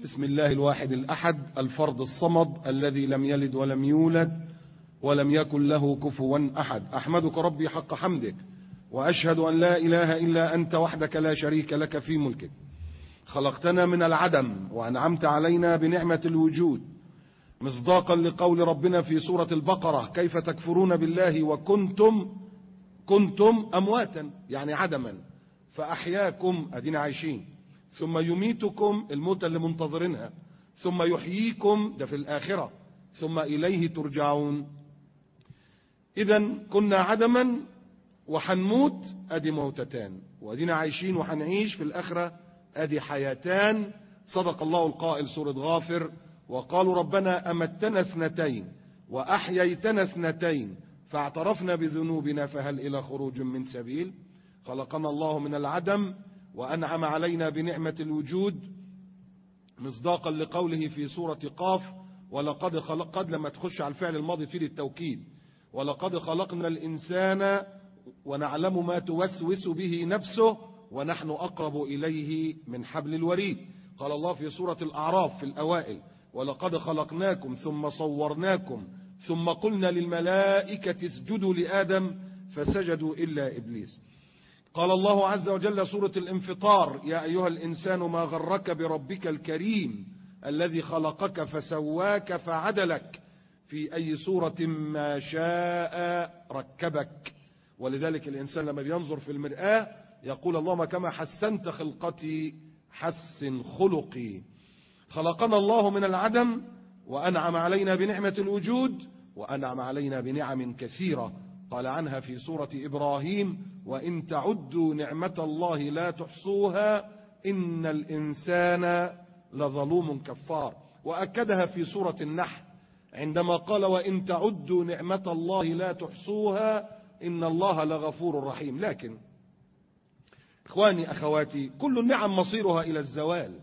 بسم الله الواحد الأحد الفرد الصمد الذي لم يلد ولم يولد ولم يكن له كفوا أحد أحمدك ربي حق حمدك وأشهد أن لا إله إلا أنت وحدك لا شريك لك في ملكك خلقتنا من العدم وأنعمت علينا بنعمة الوجود مصداقا لقول ربنا في سورة البقرة كيف تكفرون بالله وكنتم كنتم أمواتا يعني عدما فأحياكم أدينا عايشين ثم يميتكم الموت اللي منتظرينها ثم يحييكم ده في الآخرة ثم إليه ترجعون إذا كنا عدما وحنموت أدي موتتان وأدينا عايشين وحنعيش في الآخرة أدي حياتان صدق الله القائل سورة غافر وقالوا ربنا أمتنا اثنتين وأحييتنا اثنتين فاعترفنا بذنوبنا فهل إلى خروج من سبيل خلقنا الله من العدم وأنعم علينا بنعمة الوجود مصداقا لقوله في سورة قاف ولقد خلق قد لما تخش على الفعل الماضي فيه للتوكيد ولقد خلقنا الإنسان ونعلم ما توسوس به نفسه ونحن أقرب إليه من حبل الوريد قال الله في سورة الأعراف في الأوائل ولقد خلقناكم ثم صورناكم ثم قلنا للملائكة اسجدوا لآدم فسجدوا إلا إبليس قال الله عز وجل سورة الانفطار يا أيها الإنسان ما غرك بربك الكريم الذي خلقك فسواك فعدلك في أي صورة ما شاء ركبك ولذلك الإنسان لما بينظر في المرآة يقول اللهم كما حسنت خلقتي حسن خلقي خلقنا الله من العدم وأنعم علينا بنعمة الوجود وأنعم علينا بنعم كثيرة قال عنها في سورة إبراهيم وإن تعدوا نعمة الله لا تحصوها إن الإنسان لظلوم كفار وأكدها في سورة النحل عندما قال وإن تعدوا نعمة الله لا تحصوها إن الله لغفور رحيم لكن إخواني أخواتي كل النعم مصيرها إلى الزوال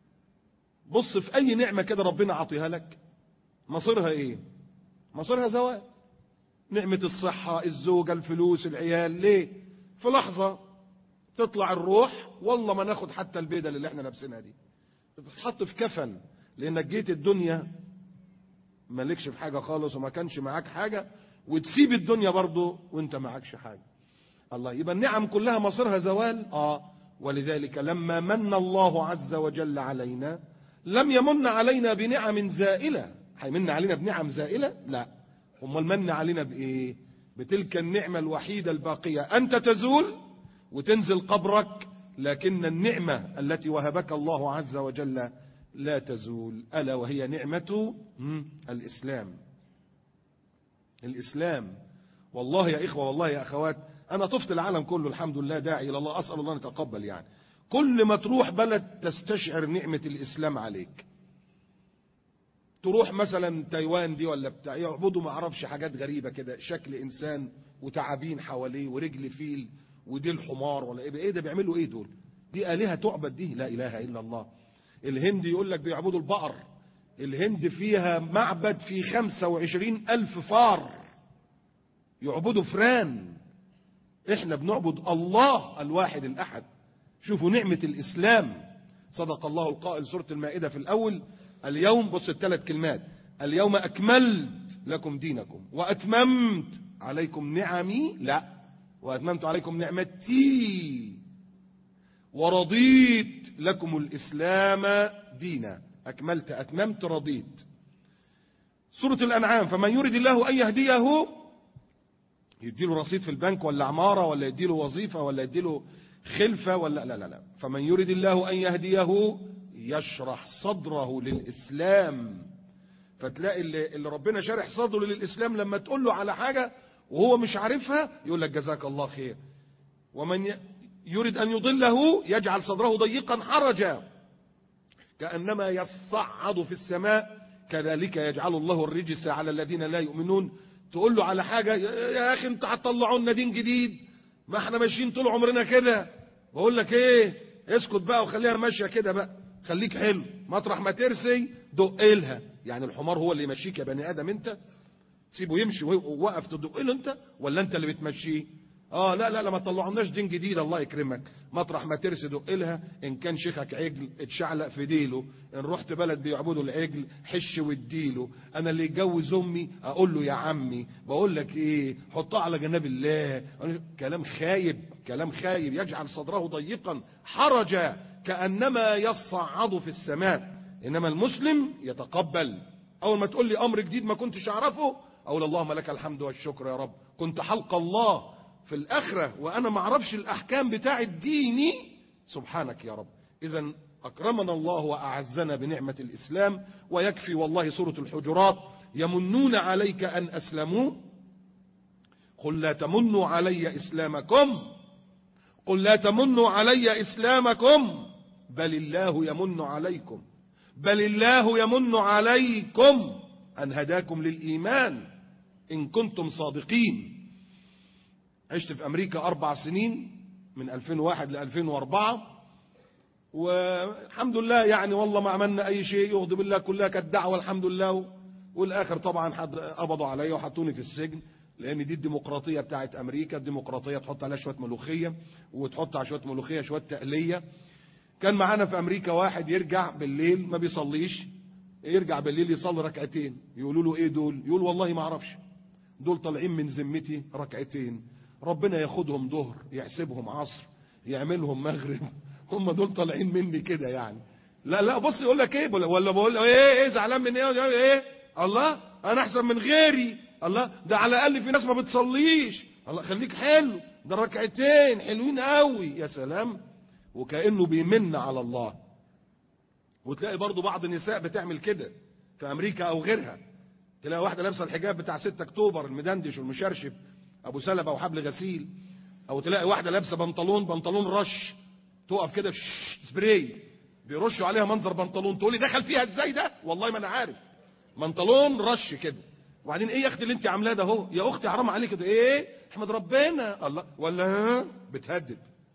بص في أي نعمة كده ربنا عطيها لك مصيرها إيه مصيرها زوال نعمة الصحة الزوجة الفلوس العيال ليه في لحظة تطلع الروح والله ما ناخد حتى البيدة اللي احنا لابسينها دي تتحط في كفن لانك جيت الدنيا مالكش في حاجة خالص وما كانش معاك حاجة وتسيب الدنيا برضه وانت معكش حاجة الله يبقى النعم كلها مصيرها زوال اه ولذلك لما من الله عز وجل علينا لم يمن علينا بنعم زائلة هيمن علينا بنعم زائلة لا امال من علينا بايه بتلك النعمة الوحيدة الباقية انت تزول وتنزل قبرك لكن النعمة التي وهبك الله عز وجل لا تزول ألا وهي نعمة الإسلام الإسلام والله يا إخوة والله يا أخوات أنا طفت العالم كله الحمد لله داعي إلى الله أسأل الله أن يتقبل يعني كل ما تروح بلد تستشعر نعمة الإسلام عليك تروح مثلا تايوان دي ولا بتاع يعبدوا ما اعرفش حاجات غريبة كده شكل إنسان وتعابين حواليه ورجل فيل ودي الحمار ولا ايه ايه ده بيعملوا ايه دول دي آلهة تعبد دي لا إله إلا الله الهند يقول لك بيعبدوا البقر الهند فيها معبد في خمسة وعشرين ألف فار يعبدوا فران احنا بنعبد الله الواحد الأحد شوفوا نعمة الإسلام صدق الله القائل سورة المائدة في الأول اليوم بص الثلاث كلمات اليوم أكملت لكم دينكم وأتممت عليكم نعمي لا وأتممت عليكم نعمتي ورضيت لكم الإسلام دينا أكملت أتممت رضيت سورة الأنعام فمن يريد الله أن يهديه يديله رصيد في البنك ولا عمارة ولا يديله وظيفة ولا يديله خلفة ولا لا لا لا فمن يريد الله أن يهديه يشرح صدره للإسلام فتلاقي اللي, اللي ربنا شرح صدره للإسلام لما تقول له على حاجة وهو مش عارفها يقول لك جزاك الله خير ومن يريد أن يضله يجعل صدره ضيقا حرجا كأنما يصعد في السماء كذلك يجعل الله الرجس على الذين لا يؤمنون تقول له على حاجة يا أخي انت هتطلعوا لنا دين جديد ما احنا ماشيين طول عمرنا كده بقول لك ايه اسكت بقى وخليها ماشيه كده بقى خليك حلو مطرح ما ترسي دق لها يعني الحمار هو اللي يمشيك يا بني ادم انت سيبه يمشي ووقف تدق له انت ولا انت اللي بتمشيه اه لا لا لا ما تطلعوناش دين جديد الله يكرمك مطرح ما ترسي دق لها ان كان شيخك عجل اتشعلق في ديله ان رحت بلد بيعبدوا العجل حش واديله انا اللي يجوز امي اقول له يا عمي بقول لك ايه حطها على جناب الله كلام خايب كلام خايب يجعل صدره ضيقا حرجا كانما يصعد في السماء انما المسلم يتقبل اول ما تقول لي امر جديد ما كنتش اعرفه اقول اللهم لك الحمد والشكر يا رب كنت حلق الله في الاخره وانا ما اعرفش الاحكام بتاع ديني سبحانك يا رب اذا اكرمنا الله واعزنا بنعمه الاسلام ويكفي والله سوره الحجرات يمنون عليك ان اسلموا قل لا تمنوا علي اسلامكم قل لا تمنوا علي اسلامكم بل الله يمن عليكم بل الله يمن عليكم أن هداكم للإيمان إن كنتم صادقين عشت في أمريكا أربع سنين من 2001 ل 2004 والحمد لله يعني والله ما عملنا أي شيء يغضب الله كلها كانت دعوة الحمد لله والآخر طبعا حد قبضوا عليا وحطوني في السجن لأن دي الديمقراطية بتاعت أمريكا الديمقراطية تحط عليها شوية ملوخية وتحط على شوية ملوخية شوية تقلية كان معانا في امريكا واحد يرجع بالليل ما بيصليش يرجع بالليل يصلي ركعتين يقولوا له ايه دول يقول والله ما اعرفش دول طالعين من ذمتي ركعتين ربنا ياخدهم ظهر يحسبهم عصر يعملهم مغرب هم دول طالعين مني كده يعني لا لا بص يقول لك ايه ولا بقول له ايه ايه زعلان من ايه ايه الله انا احسن من غيري الله ده على الاقل في ناس ما بتصليش الله خليك حلو ده ركعتين حلوين قوي يا سلام وكأنه بيمن على الله وتلاقي برضو بعض النساء بتعمل كده في أمريكا أو غيرها تلاقي واحدة لابسة الحجاب بتاع 6 أكتوبر المدندش والمشرشب أبو سلبة وحبل غسيل أو تلاقي واحدة لابسة بنطلون بنطلون رش تقف كده سبراي بيرشوا عليها منظر بنطلون تقولي دخل فيها ازاي ده والله ما انا عارف بنطلون رش كده وبعدين ايه يا اختي اللي انت عاملاه ده اهو يا اختي حرام عليك كده ايه احمد ربنا الله ولا ها بتهدد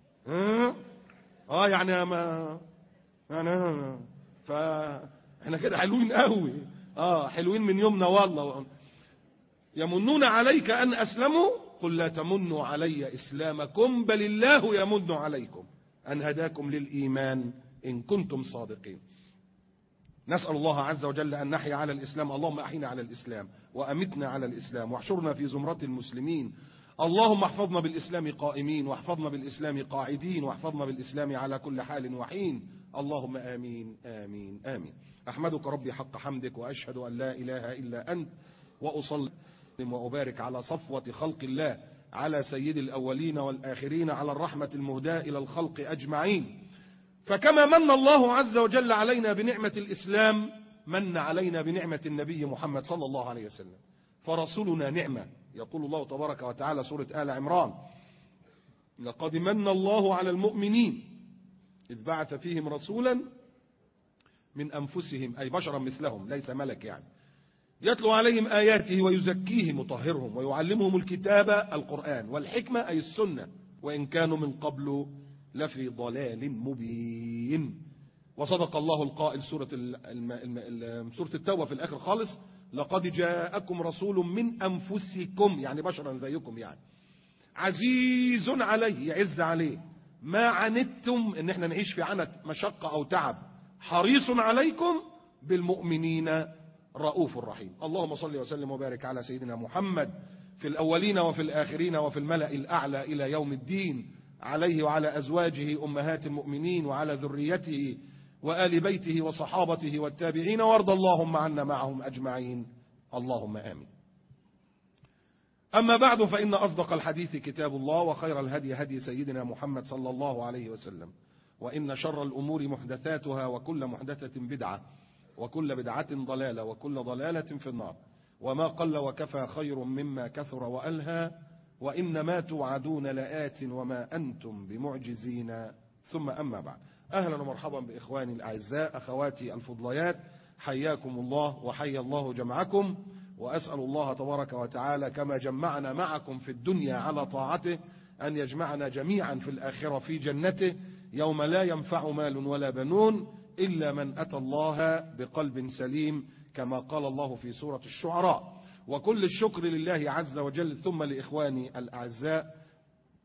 ها اه يعني ما انا فاحنا كده حلوين قوي اه حلوين من يومنا والله يمنون عليك ان اسلموا قل لا تمنوا علي اسلامكم بل الله يمن عليكم ان هداكم للايمان ان كنتم صادقين نسأل الله عز وجل أن نحيا على الإسلام اللهم أحينا على الإسلام وأمتنا على الإسلام واحشرنا في زمرة المسلمين اللهم احفظنا بالإسلام قائمين واحفظنا بالإسلام قاعدين واحفظنا بالإسلام على كل حال وحين اللهم آمين آمين آمين أحمدك ربي حق حمدك وأشهد أن لا إله إلا أنت وأصلي وأبارك على صفوة خلق الله على سيد الأولين والآخرين على الرحمة المهداة إلى الخلق أجمعين فكما من الله عز وجل علينا بنعمة الإسلام من علينا بنعمة النبي محمد صلى الله عليه وسلم فرسولنا نعمة يقول الله تبارك وتعالى سورة آل عمران لقد من الله على المؤمنين إذ بعث فيهم رسولا من أنفسهم أي بشرا مثلهم ليس ملك يعني يتلو عليهم آياته ويزكيهم وطهرهم ويعلمهم الكتاب القرآن والحكمة أي السنة وإن كانوا من قبل لفي ضلال مبين وصدق الله القائل سورة, الم... الم... سورة التوبة في الآخر خالص لقد جاءكم رسول من أنفسكم يعني بشرا زيكم يعني عزيز عليه يعز عليه ما عنتم ان احنا نعيش في عنت مشقة او تعب حريص عليكم بالمؤمنين رؤوف رحيم اللهم صل وسلم وبارك على سيدنا محمد في الأولين وفي الآخرين وفي الملأ الأعلى إلى يوم الدين عليه وعلى أزواجه أمهات المؤمنين وعلى ذريته وآل بيته وصحابته والتابعين وارض اللهم عنا معهم أجمعين اللهم آمين أما بعد فإن أصدق الحديث كتاب الله وخير الهدي هدي سيدنا محمد صلى الله عليه وسلم وإن شر الأمور محدثاتها وكل محدثة بدعة وكل بدعة ضلالة وكل ضلالة في النار وما قل وكفى خير مما كثر وألهى وإنما توعدون لآت وما أنتم بمعجزين ثم أما بعد أهلا ومرحبا بإخواني الأعزاء أخواتي الفضليات حياكم الله وحيا الله جمعكم وأسأل الله تبارك وتعالى كما جمعنا معكم في الدنيا على طاعته أن يجمعنا جميعا في الآخرة في جنته يوم لا ينفع مال ولا بنون إلا من أتى الله بقلب سليم كما قال الله في سورة الشعراء وكل الشكر لله عز وجل ثم لإخواني الأعزاء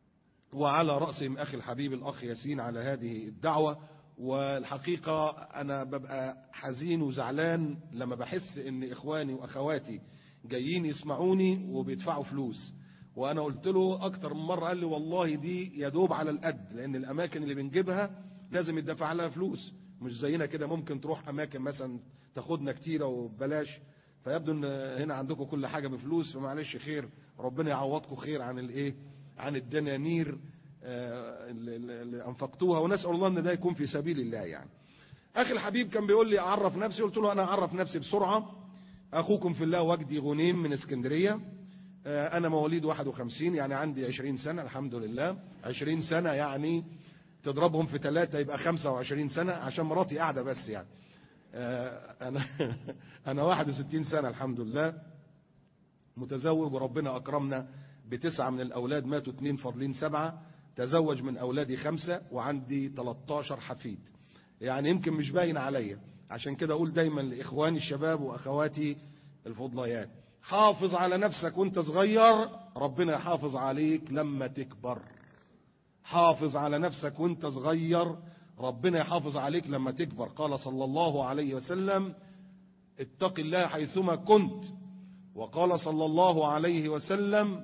وعلى رأسهم أخي الحبيب الأخ ياسين على هذه الدعوة والحقيقة أنا ببقى حزين وزعلان لما بحس إن إخواني وأخواتي جايين يسمعوني وبيدفعوا فلوس وأنا قلت له أكتر من مرة قال لي والله دي يدوب على القد لأن الأماكن اللي بنجيبها لازم يدفع لها فلوس مش زينا كده ممكن تروح أماكن مثلا تاخدنا كتيرة وببلاش فيبدو ان هنا عندكم كل حاجة بفلوس فمعلش خير ربنا يعوضكم خير عن الايه عن الدنانير آه، اللي اللي انفقتوها ونسأل الله ان ده يكون في سبيل الله يعني اخي الحبيب كان بيقول لي اعرف نفسي قلت له انا اعرف نفسي بسرعة اخوكم في الله وجدي غنيم من اسكندرية آه، انا مواليد 51 يعني عندي 20 سنة الحمد لله 20 سنة يعني تضربهم في ثلاثة يبقى 25 سنة عشان مراتي قاعدة بس يعني آه، انا انا 61 سنة الحمد لله متزوج وربنا اكرمنا بتسعة من الاولاد ماتوا اتنين فاضلين سبعة تزوج من اولادي خمسة وعندي 13 حفيد يعني يمكن مش باين عليا عشان كده اقول دايما لاخواني الشباب واخواتي الفضليات حافظ على نفسك وانت صغير ربنا يحافظ عليك لما تكبر حافظ على نفسك وانت صغير ربنا يحافظ عليك لما تكبر قال صلى الله عليه وسلم اتق الله حيثما كنت وقال صلى الله عليه وسلم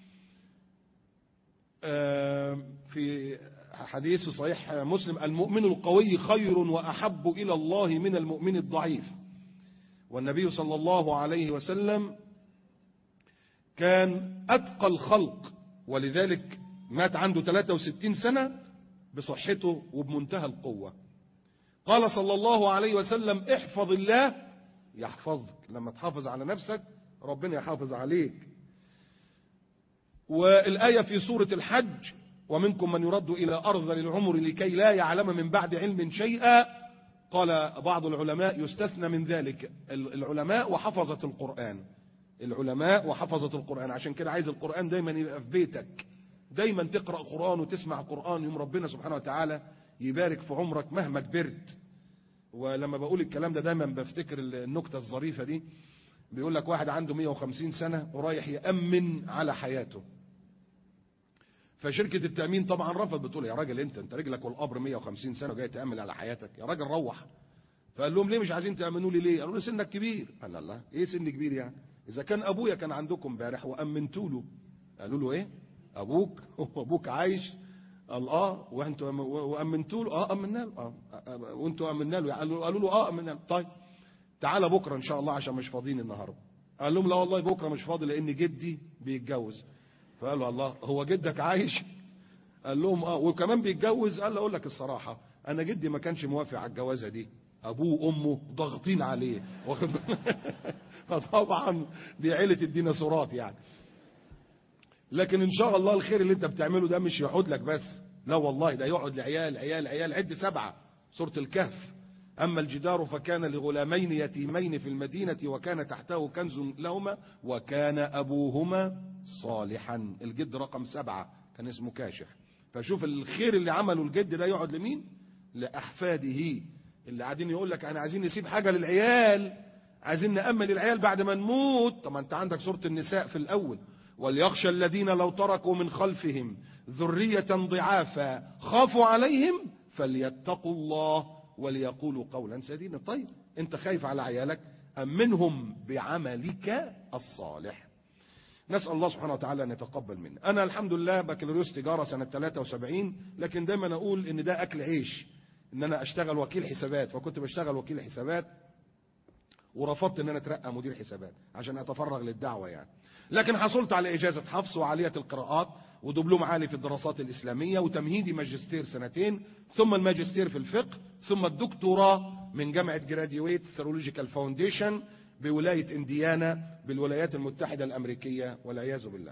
آه، في حديث صحيح مسلم المؤمن القوي خير وأحب إلى الله من المؤمن الضعيف والنبي صلى الله عليه وسلم كان أتقى الخلق ولذلك مات عنده 63 سنة بصحته وبمنتهى القوة قال صلى الله عليه وسلم احفظ الله يحفظك لما تحافظ على نفسك ربنا يحافظ عليك والآية في سورة الحج ومنكم من يرد إلى أرذل العمر لكي لا يعلم من بعد علم شيئا قال بعض العلماء يستثنى من ذلك العلماء وحفظة القرآن العلماء وحفظة القرآن عشان كده عايز القرآن دايما يبقى في بيتك دايما تقرأ قرآن وتسمع قرآن يوم ربنا سبحانه وتعالى يبارك في عمرك مهما كبرت ولما بقول الكلام ده دايما بفتكر النكتة الظريفة دي بيقول لك واحد عنده 150 سنة ورايح يأمن على حياته فشركة التأمين طبعا رفض بتقول يا راجل انت انت رجلك والقبر 150 سنة وجاي تأمن على حياتك يا راجل روح فقال لهم ليه مش عايزين تأمنوا لي ليه قالوا له سنك كبير قال الله ايه سن كبير يعني اذا كان ابويا كان عندكم امبارح وأمنتوا له قالوا له ايه ابوك وابوك عايش قال اه وانتوا وامنتوا له اه امنا له اه وانتوا امنا له قالوا قالوا له اه امنا له طيب تعالى بكره ان شاء الله عشان مش فاضيين النهارده قال لهم لا والله بكره مش فاضي لان جدي بيتجوز فقالوا الله هو جدك عايش قال لهم اه وكمان بيتجوز قال له اقول لك الصراحه انا جدي ما كانش موافق على الجوازه دي ابوه وامه ضاغطين عليه واخد فطبعا دي عيله الديناصورات يعني لكن ان شاء الله الخير اللي انت بتعمله ده مش يقعد لك بس لا والله ده يقعد لعيال عيال عيال عد سبعة سورة الكهف أما الجدار فكان لغلامين يتيمين في المدينة وكان تحته كنز لهما وكان أبوهما صالحا الجد رقم سبعة كان اسمه كاشح فشوف الخير اللي عمله الجد ده يقعد لمين لأحفاده اللي قاعدين يقول لك انا عايزين نسيب حاجة للعيال عايزين نأمن العيال بعد ما نموت طب انت عندك سورة النساء في الأول وليخشى الذين لو تركوا من خلفهم ذرية ضعافا خافوا عليهم فليتقوا الله وليقولوا قولا سديدا طيب انت خايف على عيالك أمنهم بعملك الصالح نسأل الله سبحانه وتعالى أن يتقبل منا أنا الحمد لله بكالوريوس تجارة سنة 73 لكن دايما أقول إن ده أكل عيش إن أنا أشتغل وكيل حسابات فكنت بشتغل وكيل حسابات ورفضت ان انا اترقى مدير حسابات عشان اتفرغ للدعوة يعني لكن حصلت على اجازة حفظ وعالية القراءات ودبلوم عالي في الدراسات الاسلامية وتمهيدي ماجستير سنتين ثم الماجستير في الفقه ثم الدكتوراه من جامعة جراديويت ثيرولوجيكال فاونديشن بولاية انديانا بالولايات المتحدة الامريكية والعياذ بالله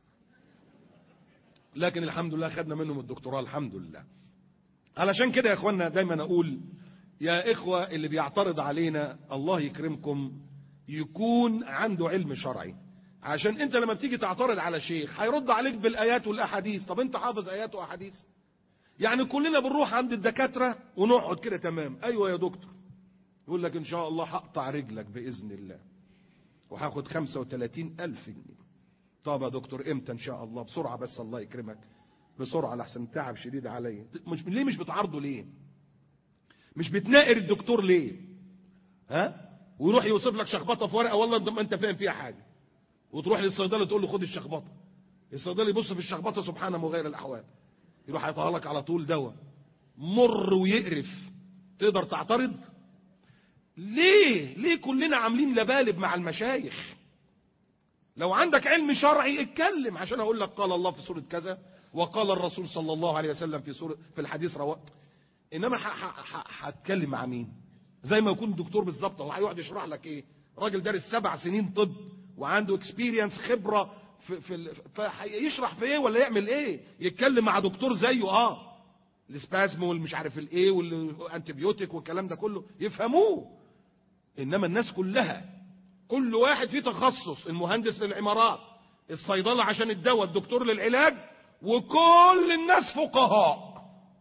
لكن الحمد لله خدنا منهم الدكتوراه الحمد لله علشان كده يا اخوانا دايما اقول يا إخوة اللي بيعترض علينا الله يكرمكم يكون عنده علم شرعي عشان انت لما بتيجي تعترض على شيخ هيرد عليك بالآيات والأحاديث طب انت حافظ آيات وأحاديث يعني كلنا بنروح عند الدكاترة ونقعد كده تمام أيوة يا دكتور يقول لك إن شاء الله هقطع رجلك بإذن الله وهاخد 35 ألف جنيه طب يا دكتور امتى إن شاء الله بسرعة بس الله يكرمك بسرعة لحسن تعب شديد عليا مش ليه مش بتعارضه ليه مش بتناقر الدكتور ليه ها ويروح يوصف لك شخبطه في ورقه والله انت ما انت فاهم فيها حاجه وتروح للصيدلي تقول له خد الشخبطه الصيدلي يبص في الشخبطه سبحانه مغير الاحوال يروح يعطيها لك على طول دواء مر ويقرف تقدر تعترض ليه ليه كلنا عاملين لبالب مع المشايخ لو عندك علم شرعي اتكلم عشان اقول لك قال الله في سوره كذا وقال الرسول صلى الله عليه وسلم في سوره في الحديث رواه انما هتكلم مع مين زي ما يكون دكتور بالظبط هو هيقعد يشرح لك ايه راجل دارس سبع سنين طب وعنده اكسبيرينس خبره في في فيشرح في ايه ولا يعمل ايه يتكلم مع دكتور زيه اه السبازم والمش عارف الايه والانتبيوتيك والكلام ده كله يفهموه انما الناس كلها كل واحد فيه تخصص المهندس للعمارات الصيدله عشان الدواء الدكتور للعلاج وكل الناس فقهاء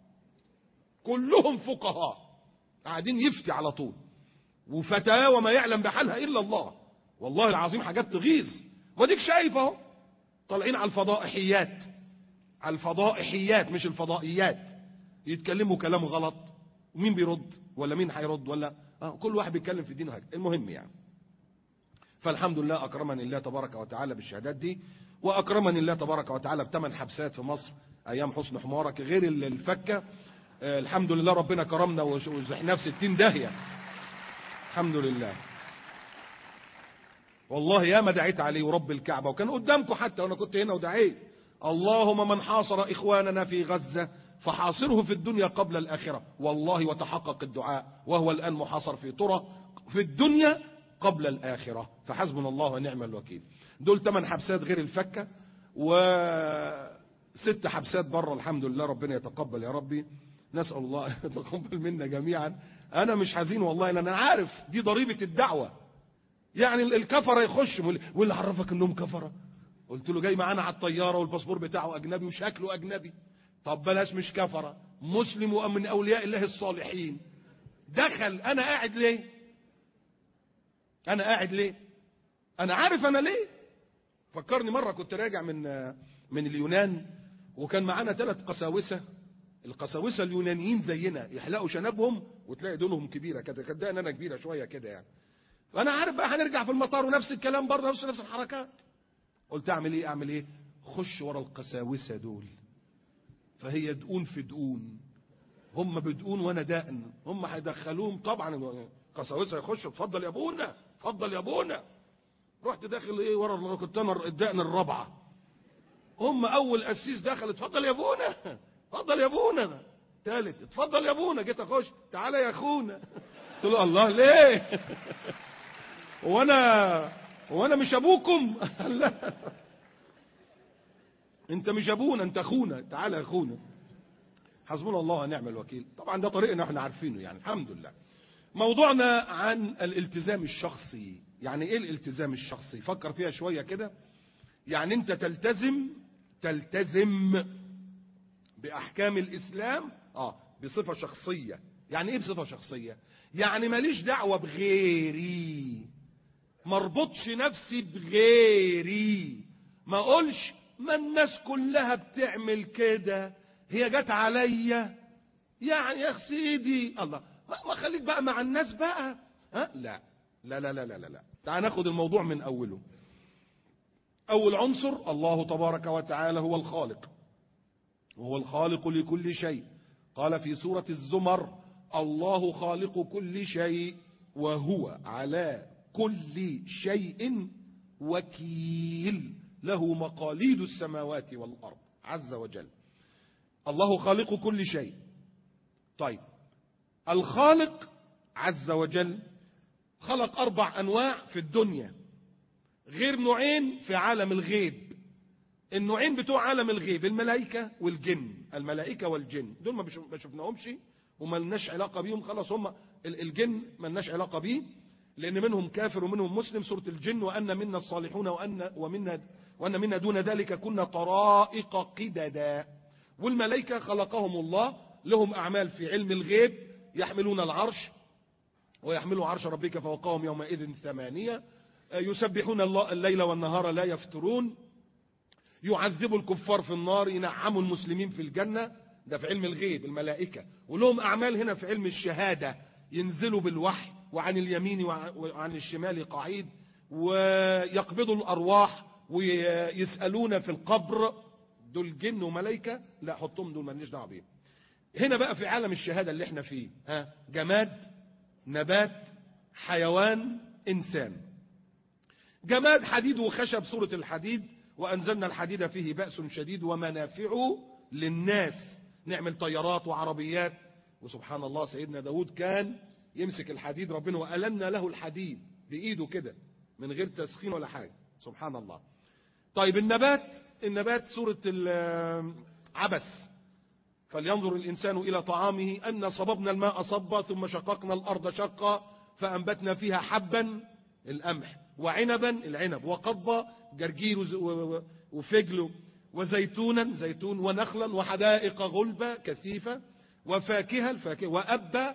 كلهم فقهاء قاعدين يفتي على طول وفتاوى وما يعلم بحالها الا الله والله العظيم حاجات تغيظ وديك شايف اهو طالعين على الفضائحيات على الفضائحيات مش الفضائيات يتكلموا كلام غلط ومين بيرد ولا مين هيرد ولا آه كل واحد بيتكلم في دينه حاجه المهم يعني فالحمد لله اكرمني الله تبارك وتعالى بالشهادات دي واكرمني الله تبارك وتعالى بثمان حبسات في مصر ايام حسن حمارك غير الفكه آه الحمد لله ربنا كرمنا وزحناه في 60 داهيه الحمد لله والله يا ما دعيت عليه ورب الكعبة وكان قدامكم حتى وانا كنت هنا ودعيت اللهم من حاصر اخواننا في غزة فحاصره في الدنيا قبل الاخرة والله وتحقق الدعاء وهو الان محاصر في طرة في الدنيا قبل الاخرة فحسبنا الله ونعم الوكيل دول ثمان حبسات غير الفكة وست حبسات بره الحمد لله ربنا يتقبل يا ربي نسأل الله يتقبل منا جميعا انا مش حزين والله لان انا عارف دي ضريبة الدعوة يعني الكفره يخش واللي عرفك انهم كفره قلت له جاي معانا على الطياره والباسبور بتاعه اجنبي وشكله اجنبي طب بلاش مش كفره مسلم ومن اولياء الله الصالحين دخل انا قاعد ليه انا قاعد ليه انا عارف انا ليه فكرني مره كنت راجع من من اليونان وكان معانا ثلاث قساوسه القساوسه اليونانيين زينا يحلقوا شنبهم وتلاقي دونهم كبيره كده كانت انا كبيره شويه كده يعني فانا عارف بقى هنرجع في المطار ونفس الكلام برضه نفس نفس الحركات قلت اعمل ايه اعمل ايه خش ورا القساوسه دول فهي دقون في دقون هم بدقون وانا دقن هم هيدخلوهم طبعا قساوسه يخشوا اتفضل يا ابونا اتفضل يا ابونا رحت داخل ايه ورا كنت انا الدقن الرابعه هم اول قسيس دخل اتفضل يا ابونا اتفضل يا ابونا ثالث اتفضل يا ابونا جيت اخش تعالى يا اخونا قلت له الله ليه وانا وانا مش ابوكم لا انت مش ابونا انت اخونا تعالى يا اخونا حسبنا الله ونعم الوكيل طبعا ده طريقنا احنا عارفينه يعني الحمد لله موضوعنا عن الالتزام الشخصي يعني ايه الالتزام الشخصي فكر فيها شوية كده يعني انت تلتزم تلتزم باحكام الاسلام اه بصفة شخصية يعني ايه بصفة شخصية يعني ماليش دعوة بغيري مربطش نفسي بغيري ما اقولش ما الناس كلها بتعمل كده هي جت عليا يعني يا سيدي الله ما خليك بقى مع الناس بقى ها لا لا لا لا لا لا, لا. تعال ناخد الموضوع من اوله اول عنصر الله تبارك وتعالى هو الخالق وهو الخالق لكل شيء قال في سورة الزمر الله خالق كل شيء وهو على كل شيء وكيل له مقاليد السماوات والأرض عز وجل الله خالق كل شيء طيب الخالق عز وجل خلق أربع أنواع في الدنيا غير نوعين في عالم الغيب النوعين بتوع عالم الغيب الملائكة والجن الملائكة والجن دول ما شفناهمش وما لناش علاقة بيهم خلاص هم الجن ما لناش علاقة بيه لأن منهم كافر ومنهم مسلم سورة الجن وأن منا الصالحون وأن, ومنا وأن منا دون ذلك كنا طرائق قددا والملائكة خلقهم الله لهم أعمال في علم الغيب يحملون العرش ويحملوا عرش ربك فوقهم يومئذ ثمانية يسبحون الليل والنهار لا يفترون يعذبوا الكفار في النار ينعموا المسلمين في الجنة ده في علم الغيب الملائكة ولهم أعمال هنا في علم الشهادة ينزلوا بالوحي وعن اليمين وعن الشمال قعيد ويقبضوا الأرواح ويسألون في القبر دول جن وملائكة لا حطهم دول مالناش دعوه بيهم هنا بقى في عالم الشهادة اللي احنا فيه ها جماد نبات حيوان إنسان جماد حديد وخشب صورة الحديد وأنزلنا الحديد فيه بأس شديد ومنافع للناس نعمل طيارات وعربيات وسبحان الله سيدنا داود كان يمسك الحديد ربنا وألنا له الحديد بإيده كده من غير تسخين ولا حاجة سبحان الله طيب النبات النبات سورة عبس فلينظر الإنسان إلى طعامه أن صببنا الماء صبا ثم شققنا الأرض شقا فأنبتنا فيها حبا القمح وعنبا العنب وقضبا جرجير وفجل وزيتونا زيتون ونخلا وحدائق غلبة كثيفة وفاكهة الفاكهة وأبا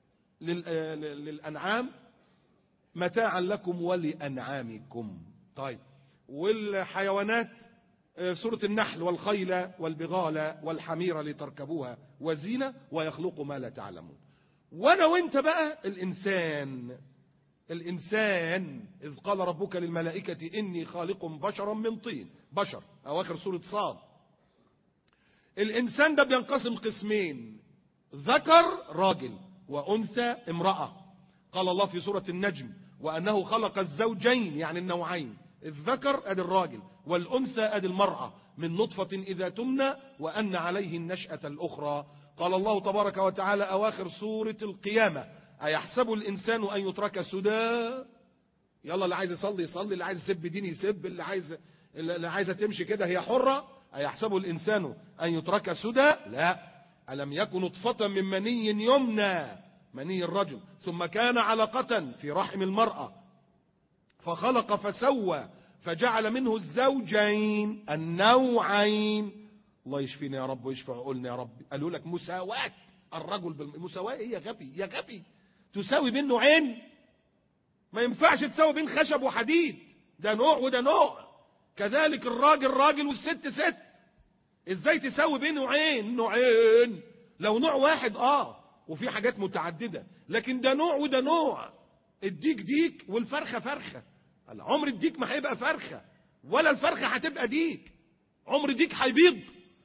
للأنعام متاعا لكم ولأنعامكم طيب والحيوانات سورة النحل والخيل والبغال والحمير لتركبوها وزينة ويخلق ما لا تعلمون وانا وانت بقى الانسان الانسان اذ قال ربك للملائكة اني خالق بشرا من طين بشر اواخر سورة صاد الانسان ده بينقسم قسمين ذكر راجل وانثى امرأة قال الله في سورة النجم وانه خلق الزوجين يعني النوعين الذكر ادي الراجل والانثى ادي المرأة من نطفة اذا تمنى وان عليه النشأة الاخرى قال الله تبارك وتعالى اواخر سورة القيامة ايحسب الانسان ان يترك سدى يلا اللي عايز يصلي يصلي اللي عايز يسب دين يسب اللي عايز اللي عايزه تمشي كده هي حرة ايحسب الانسان ان يترك سدى لا الم يكن نطفة من مني يمنى مني الرجل ثم كان علقة في رحم المرأة فخلق فسوى فجعل منه الزوجين النوعين الله يشفينا يا رب ويشفي عقولنا يا رب قالوا لك مساواة الرجل بالمساواة هي غبي يا غبي تساوي بين نوعين ما ينفعش تساوي بين خشب وحديد ده نوع وده نوع كذلك الراجل راجل والست ست ازاي تساوي بين نوعين نوعين لو نوع واحد اه وفي حاجات متعددة لكن ده نوع وده نوع الديك ديك والفرخة فرخة عمر الديك ما هيبقى فرخة ولا الفرخة هتبقى ديك عمر ديك هيبيض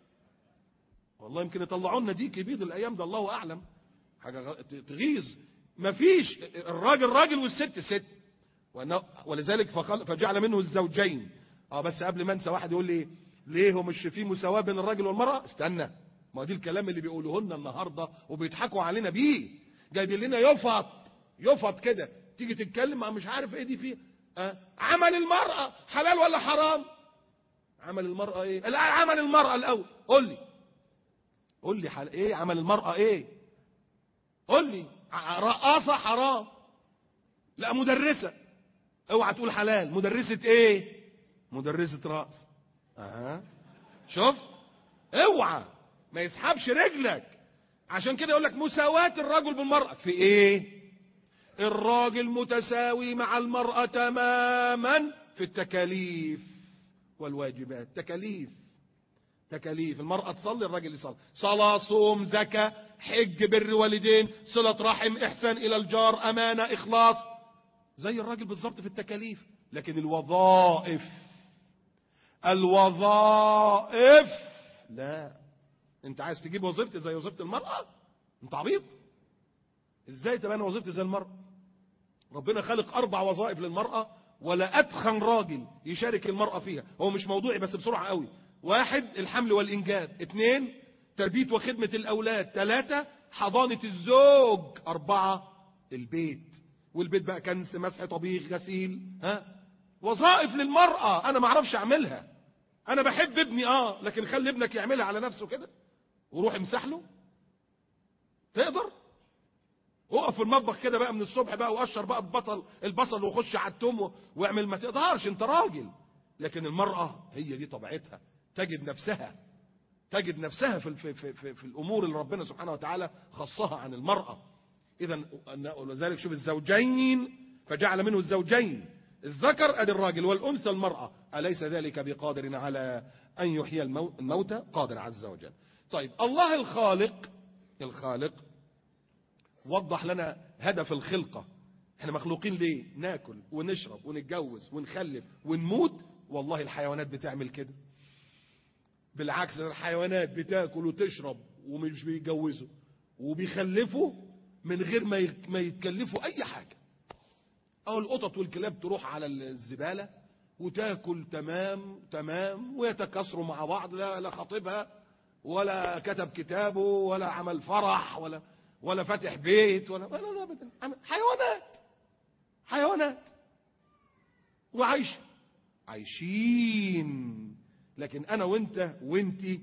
والله يمكن يطلعوا لنا ديك يبيض الايام ده الله اعلم حاجه تغيظ مفيش الراجل راجل والست ست ولذلك فجعل منه الزوجين اه بس قبل ما انسى واحد يقول لي ليه هو مش في مساواه بين الراجل والمراه استنى ما دي الكلام اللي بيقولوه لنا النهارده وبيضحكوا علينا بيه جايبين لنا يفط يفط كده تيجي تتكلم مع مش عارف ايه دي فيه أه؟ عمل المرأة حلال ولا حرام عمل المرأة ايه لا عمل المرأة الاول قول لي قول لي حل... ايه عمل المرأة ايه قول لي رقاصة حرام لا مدرسة اوعى تقول حلال مدرسة ايه مدرسة رقص اها شفت اوعى ما يسحبش رجلك عشان كده يقول لك مساواة الرجل بالمرأة في ايه الراجل متساوي مع المرأة تماما في التكاليف والواجبات تكاليف تكاليف المرأة تصلي الراجل يصلي صلاة صوم زكاة حج بر والدين صلة رحم إحسان إلى الجار أمانة إخلاص زي الراجل بالظبط في التكاليف لكن الوظائف الوظائف لا انت عايز تجيب وظيفتي زي وظيفة المرأة انت عبيط ازاي تبقى انا وظيفتي زي المرأة ربنا خلق اربع وظائف للمرأة ولا اتخن راجل يشارك المرأة فيها هو مش موضوعي بس بسرعة قوي واحد الحمل والانجاب اثنين تربية وخدمة الاولاد ثلاثة حضانة الزوج اربعة البيت والبيت بقى كنس مسح طبيخ غسيل ها وظائف للمرأة انا ما اعرفش اعملها انا بحب ابني اه لكن خلي ابنك يعملها على نفسه كده وروح امسح له تقدر اقف في المطبخ كده بقى من الصبح بقى وقشر بقى البصل البصل وخش على التوم واعمل ما تقدرش انت راجل لكن المرأة هي دي طبيعتها تجد نفسها تجد نفسها في, في, في, في, في الامور اللي ربنا سبحانه وتعالى خصها عن المرأة اذا ولذلك شوف الزوجين فجعل منه الزوجين الذكر ادي الراجل والانثى المراه اليس ذلك بقادر على ان يحيي المو- الموتى قادر عز وجل طيب الله الخالق الخالق وضح لنا هدف الخلقه احنا مخلوقين ليه ناكل ونشرب ونتجوز ونخلف ونموت والله الحيوانات بتعمل كده بالعكس الحيوانات بتاكل وتشرب ومش بيتجوزوا وبيخلفوا من غير ما يك- ما يتكلفوا اي حاجه او القطط والكلاب تروح على الزباله وتاكل تمام تمام ويتكاثروا مع بعض لا لا خطيبها ولا كتب كتابه ولا عمل فرح ولا ولا فاتح بيت ولا ولا لا ابدا عمل- حيوانات حيوانات وعايش عايشين لكن انا وانت وانتي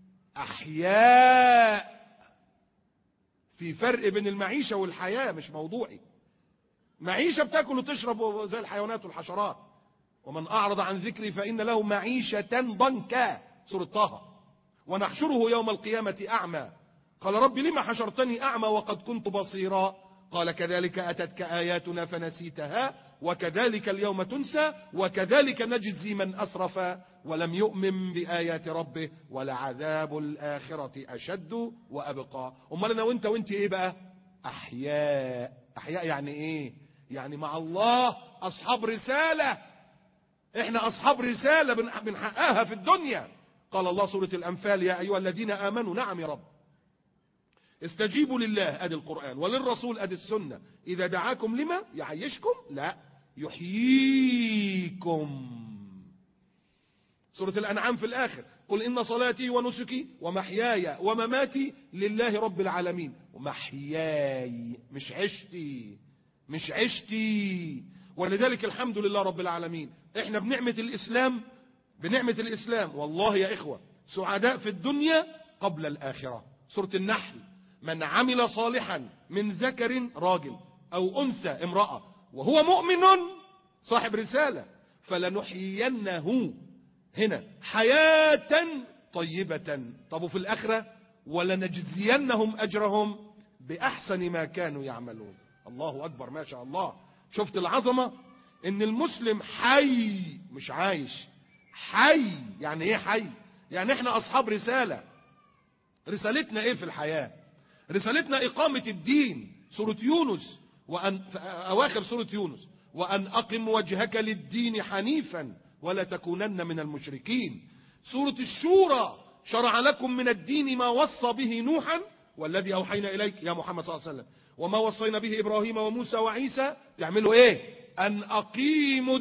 احياء في فرق بين المعيشه والحياه مش موضوعي معيشه بتاكل وتشرب زي الحيوانات والحشرات ومن اعرض عن ذكري فان له معيشه ضنكا سوره طه ونحشره يوم القيامه اعمى قال رب لم حشرتني اعمى وقد كنت بصيرا قال كذلك اتتك اياتنا فنسيتها وكذلك اليوم تنسى وكذلك نجزي من اسرف ولم يؤمن بايات ربه ولعذاب الاخره اشد وابقى امال انا وانت وانت ايه بقى احياء احياء يعني ايه يعني مع الله اصحاب رساله احنا اصحاب رساله بن- بنحققها في الدنيا قال الله سوره الانفال يا ايها الذين امنوا نعم يا رب استجيبوا لله ادي القرآن وللرسول ادي السنة اذا دعاكم لما يعيشكم لا يحييكم سورة الانعام في الاخر قل ان صلاتي ونسكي ومحياي ومماتي لله رب العالمين ومحياي مش عشتي مش عشتي ولذلك الحمد لله رب العالمين احنا بنعمة الاسلام بنعمة الاسلام والله يا اخوة سعداء في الدنيا قبل الاخرة سورة النحل من عمل صالحا من ذكر راجل او انثى امرأة وهو مؤمن صاحب رسالة فلنحيينه هنا حياة طيبة طب وفي الآخرة ولنجزينهم أجرهم بأحسن ما كانوا يعملون الله أكبر ما شاء الله شفت العظمة إن المسلم حي مش عايش حي يعني إيه حي يعني إحنا أصحاب رسالة رسالتنا إيه في الحياة رسالتنا إقامة الدين سورة يونس وأن في أواخر سورة يونس وأن أقم وجهك للدين حنيفا ولا تكونن من المشركين سورة الشورى شرع لكم من الدين ما وصى به نوحا والذي أوحينا إليك يا محمد صلى الله عليه وسلم وما وصينا به إبراهيم وموسى وعيسى تعملوا إيه أن أقيموا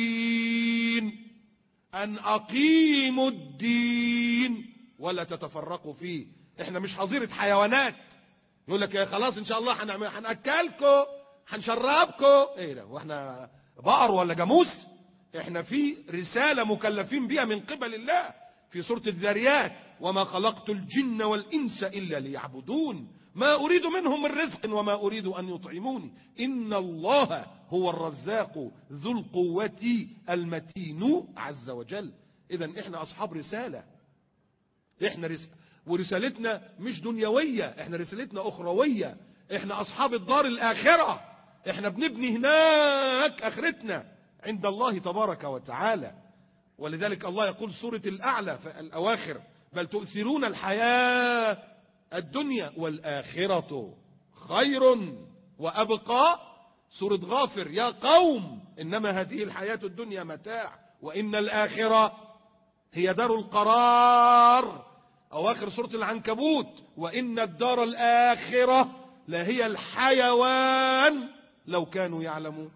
الدين أن أقيموا الدين ولا تتفرقوا فيه احنا مش حظيرة حيوانات يقول لك يا خلاص ان شاء الله هنعمل هنأكلكم هنشربكم ايه ده واحنا بقر ولا جاموس احنا في رسالة مكلفين بها من قبل الله في سورة الذاريات وما خلقت الجن والإنس إلا ليعبدون ما أريد منهم من رزق وما أريد أن يطعموني إن الله هو الرزاق ذو القوة المتين عز وجل إذا إحنا أصحاب رسالة إحنا رس... ورسالتنا مش دنيوية إحنا رسالتنا أخروية إحنا أصحاب الدار الآخرة إحنا بنبني هناك آخرتنا عند الله تبارك وتعالى ولذلك الله يقول سورة الأعلى في الأواخر بل تؤثرون الحياة الدنيا والآخرة خير وأبقى سورة غافر يا قوم إنما هذه الحياة الدنيا متاع وإن الآخرة هي دار القرار أواخر سورة العنكبوت وإن الدار الآخرة لهي الحيوان لو كانوا يعلمون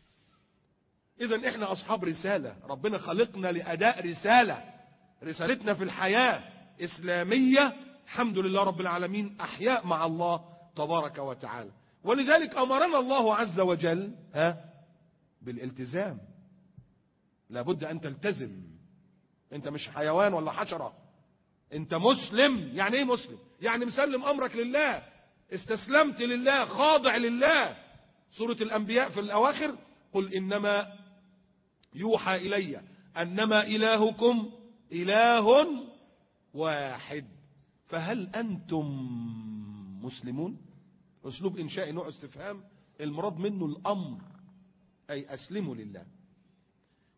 إذا إحنا أصحاب رسالة ربنا خلقنا لأداء رسالة رسالتنا في الحياة إسلامية الحمد لله رب العالمين أحياء مع الله تبارك وتعالى ولذلك أمرنا الله عز وجل ها بالالتزام لابد أن تلتزم أنت مش حيوان ولا حشرة أنت مسلم يعني إيه مسلم يعني مسلم أمرك لله استسلمت لله خاضع لله سورة الأنبياء في الأواخر قل إنما يوحى إلي أنما إلهكم إله واحد فهل أنتم مسلمون أسلوب إنشاء نوع استفهام المراد منه الأمر أي أسلموا لله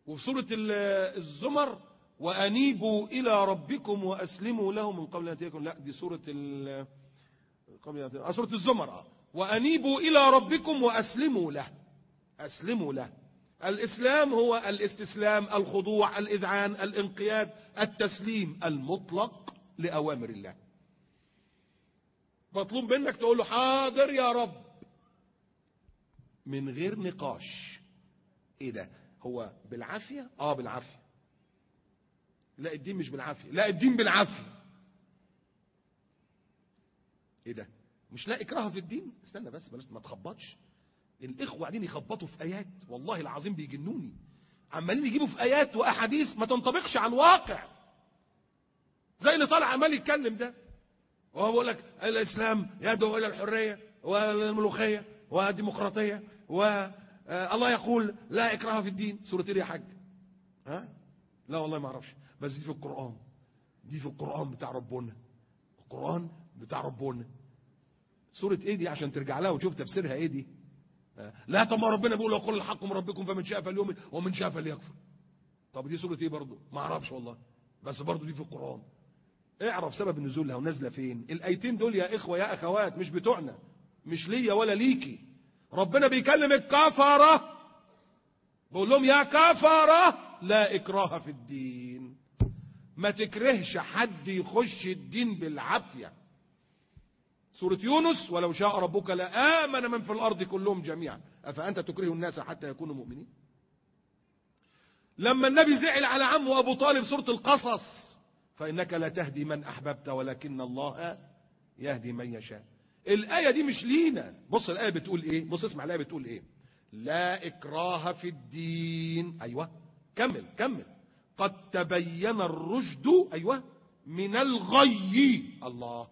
وفي سورة ال- الزمر وأنيبوا إلى ربكم وأسلموا له من قبل أن تكون لا دي سورة ال قبل أن تكون- آه، سورة الزمر آه. وأنيبوا إلى ربكم وأسلموا له أسلموا له الإسلام هو الاستسلام الخضوع الإذعان الانقياد التسليم المطلق لأوامر الله مطلوب منك تقول له حاضر يا رب من غير نقاش ايه ده هو بالعافية اه بالعافية لا الدين مش بالعافية لا الدين بالعافية ايه ده مش لا اكراه في الدين استنى بس بلاش ما تخبطش الاخوة قاعدين يخبطوا في ايات والله العظيم بيجنوني عمالين يجيبوا في ايات واحاديث ما تنطبقش على الواقع زي اللي طالع عمال يتكلم ده وهو بيقول لك الاسلام يدعو الى الحريه والملوخيه والديمقراطيه والله يقول لا اكراه في الدين سوره ايه يا حاج ها لا والله ما اعرفش بس دي في القران دي في القران بتاع ربنا القران بتاع ربنا سوره ايه دي عشان ترجع لها وتشوف تفسيرها ايه دي ها؟ لا طب ما ربنا بيقول وقل الحق من ربكم فمن شاء فليؤمن ومن شاء فليكفر طب دي سوره ايه برضه ما اعرفش والله بس برضه دي في القران اعرف سبب نزولها ونازله فين الايتين دول يا اخوه يا اخوات مش بتوعنا مش ليا ولا ليكي ربنا بيكلم الكفره بقول لهم يا كفره لا اكراه في الدين ما تكرهش حد يخش الدين بالعافيه سورة يونس ولو شاء ربك لآمن من في الأرض كلهم جميعا أفأنت تكره الناس حتى يكونوا مؤمنين لما النبي زعل على عمه أبو طالب سورة القصص فإنك لا تهدي من أحببت ولكن الله يهدي من يشاء الآية دي مش لينا بص الآية بتقول إيه بص اسمع الآية بتقول إيه لا إكراه في الدين أيوة كمل كمل قد تبين الرشد أيوة من الغي الله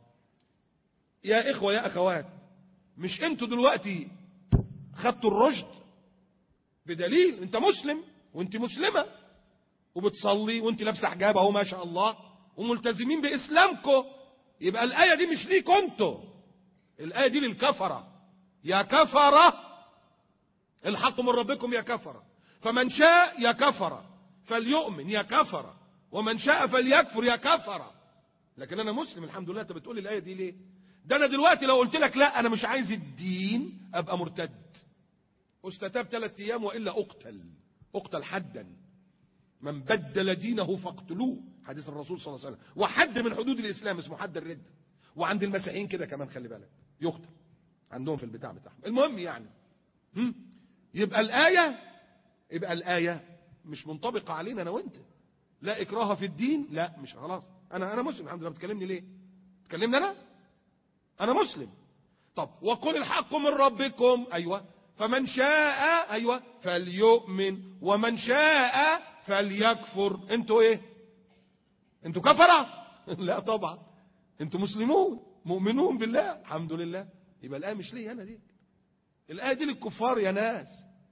يا إخوة يا أخوات مش أنتوا دلوقتي خدتوا الرشد بدليل أنت مسلم وأنت مسلمة وبتصلي وانت لابسه حجاب اهو ما شاء الله وملتزمين باسلامكم يبقى الايه دي مش ليكوا انتوا الايه دي للكفره يا كفره الحق من ربكم يا كفره فمن شاء يا كفره فليؤمن يا كفره ومن شاء فليكفر يا كفره لكن انا مسلم الحمد لله انت بتقول لي الايه دي ليه ده انا دلوقتي لو قلت لك لا انا مش عايز الدين ابقى مرتد استتاب ثلاث ايام والا اقتل اقتل حدا من بدل دينه فاقتلوه حديث الرسول صلى الله عليه وسلم وحد من حدود الاسلام اسمه حد الرد وعند المسيحيين كده كمان خلي بالك يقتل عندهم في البتاع بتاعهم المهم يعني هم؟ يبقى الايه يبقى الايه مش منطبقه علينا انا وانت لا اكراه في الدين لا مش خلاص انا انا مسلم الحمد لله بتكلمني ليه تكلمني انا انا مسلم طب وقل الحق من ربكم ايوه فمن شاء ايوه فليؤمن ومن شاء فليكفر انتوا ايه انتوا كفرة لا طبعا انتوا مسلمون مؤمنون بالله الحمد لله يبقى الآية مش ليه انا دي الآية دي للكفار يا ناس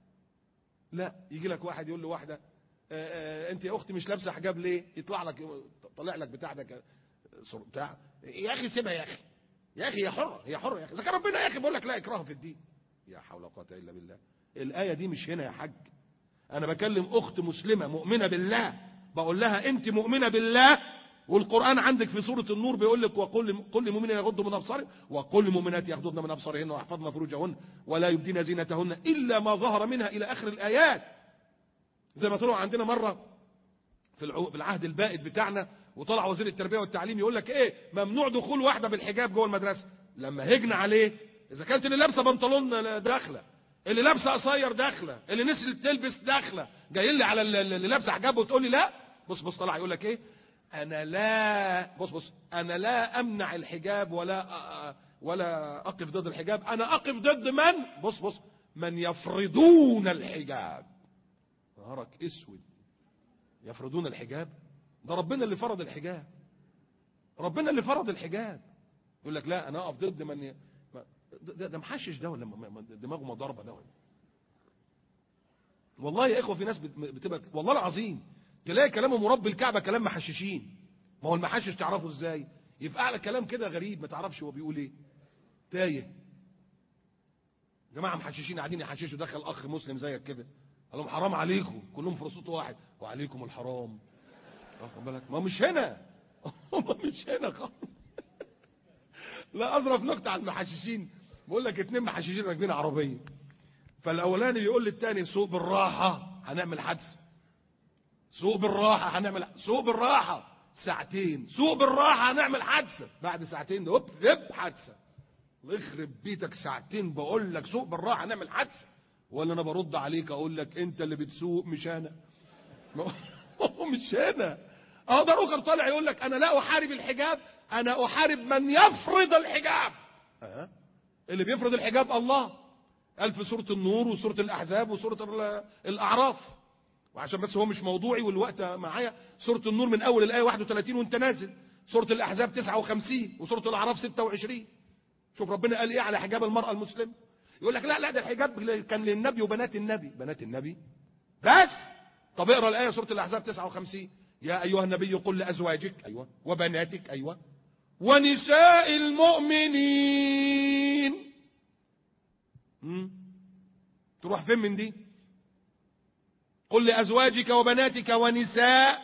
لا يجي لك واحد يقول له واحدة آه، آه، انت يا اختي مش لابسه حجاب ليه يطلع لك طلع لك بتاع ده ك- صر- بتاع يا اخي سيبها يا اخي يا اخي هي حره هي حره يا اخي اذا كان ربنا يا اخي بيقول لك لا اكراه في الدين يا حول ولا قوه الا بالله الايه دي مش هنا يا حاج انا بكلم اخت مسلمه مؤمنه بالله بقول لها انت مؤمنه بالله والقران عندك في سوره النور بيقول لك وقل كل مؤمن يغض من ابصاره وكل مؤمنات يغضضن من ابصارهن ويحفظن فروجهن ولا يبدين زينتهن الا ما ظهر منها الى اخر الايات زي ما طلعوا عندنا مره في العو- في العهد البائد بتاعنا وطلع وزير التربيه والتعليم يقول لك ايه ممنوع دخول واحده بالحجاب جوه المدرسه لما هجنا عليه اذا كانت اللي لابسه بنطلون داخله اللي لابسه قصير داخله اللي نسيت تلبس داخله جاي لي على اللي اللي لابسه حجاب وتقول لي لا بص بص طلع يقول لك ايه انا لا بص بص انا لا امنع الحجاب ولا أ- أ- ولا اقف ضد الحجاب انا اقف ضد من بص بص من يفرضون الحجاب نهارك اسود يفرضون الحجاب ده ربنا اللي فرض الحجاب ربنا اللي فرض الحجاب يقول لك لا انا اقف ضد من ي... ما- ده, ده محشش ده ولا م- م- دماغه مضاربه ده ولا والله يا اخوه في ناس بت- بتبقى والله العظيم تلاقي كلامهم مربي الكعبه كلام محششين ما هو المحشش تعرفه ازاي يبقى على كلام كده غريب ما تعرفش هو بيقول ايه تايه جماعه محششين قاعدين يحششوا دخل اخ مسلم زيك كده قال لهم حرام عليكم كلهم في صوت واحد وعليكم الحرام واخد بالك ما مش هنا هم مش هنا خالص لا اظرف نكته على المحششين بقول لك اتنين محششين راكبين عربيه فالاولاني بيقول للتاني سوق بالراحه هنعمل حادثه سوق بالراحه هنعمل سوق بالراحه ساعتين سوق بالراحه هنعمل حادثه بعد ساعتين هوب ذب حادثه الله يخرب بيتك ساعتين بقول لك سوق بالراحه هنعمل حادثه ولا انا برد عليك اقول لك انت اللي بتسوق مش انا هو مش انا اه ده روكر طالع يقول لك انا لا احارب الحجاب انا احارب من يفرض الحجاب أه؟ اللي بيفرض الحجاب الله قال في سوره النور وسوره الاحزاب وسوره ال- الاعراف وعشان بس هو مش موضوعي والوقت معايا سوره النور من اول الايه 31 وانت نازل سوره الاحزاب 59 وسوره الاعراف 26 شوف ربنا قال ايه على حجاب المراه المسلمه يقول لك لا لا ده الحجاب كان للنبي وبنات النبي بنات النبي بس طب اقرا الايه سوره الاحزاب 59 يا ايها النبي قل لازواجك ايوه وبناتك ايوه ونساء المؤمنين مم. تروح فين من دي قل لازواجك وبناتك ونساء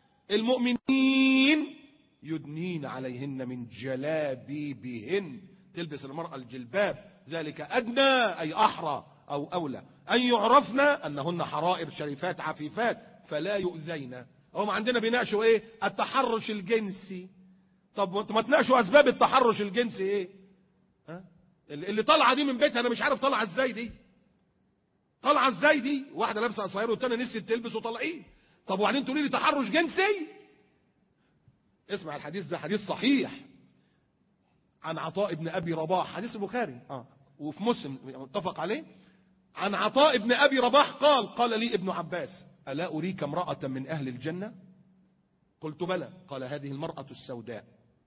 المؤمنين يدنين عليهن من جلابيبهن تلبس المرأة الجلباب ذلك أدنى أي أحرى أو أولى أن يعرفن أنهن حرائر شريفات عفيفات فلا يؤذين هم عندنا بيناقشوا إيه التحرش الجنسي طب ما تناقشوا أسباب التحرش الجنسي إيه ها؟ اللي طالعة دي من بيتها أنا مش عارف طالعة إزاي دي طالعة إزاي دي واحدة لابسة قصير والتانية نسيت تلبس وطالعين طب وبعدين تقولي لي تحرش جنسي اسمع الحديث ده حديث صحيح عن عطاء بن ابي رباح حديث البخاري اه وفي مسلم متفق عليه عن عطاء بن ابي رباح قال قال لي ابن عباس الا اريك امراه من اهل الجنه قلت بلى قال هذه المراه السوداء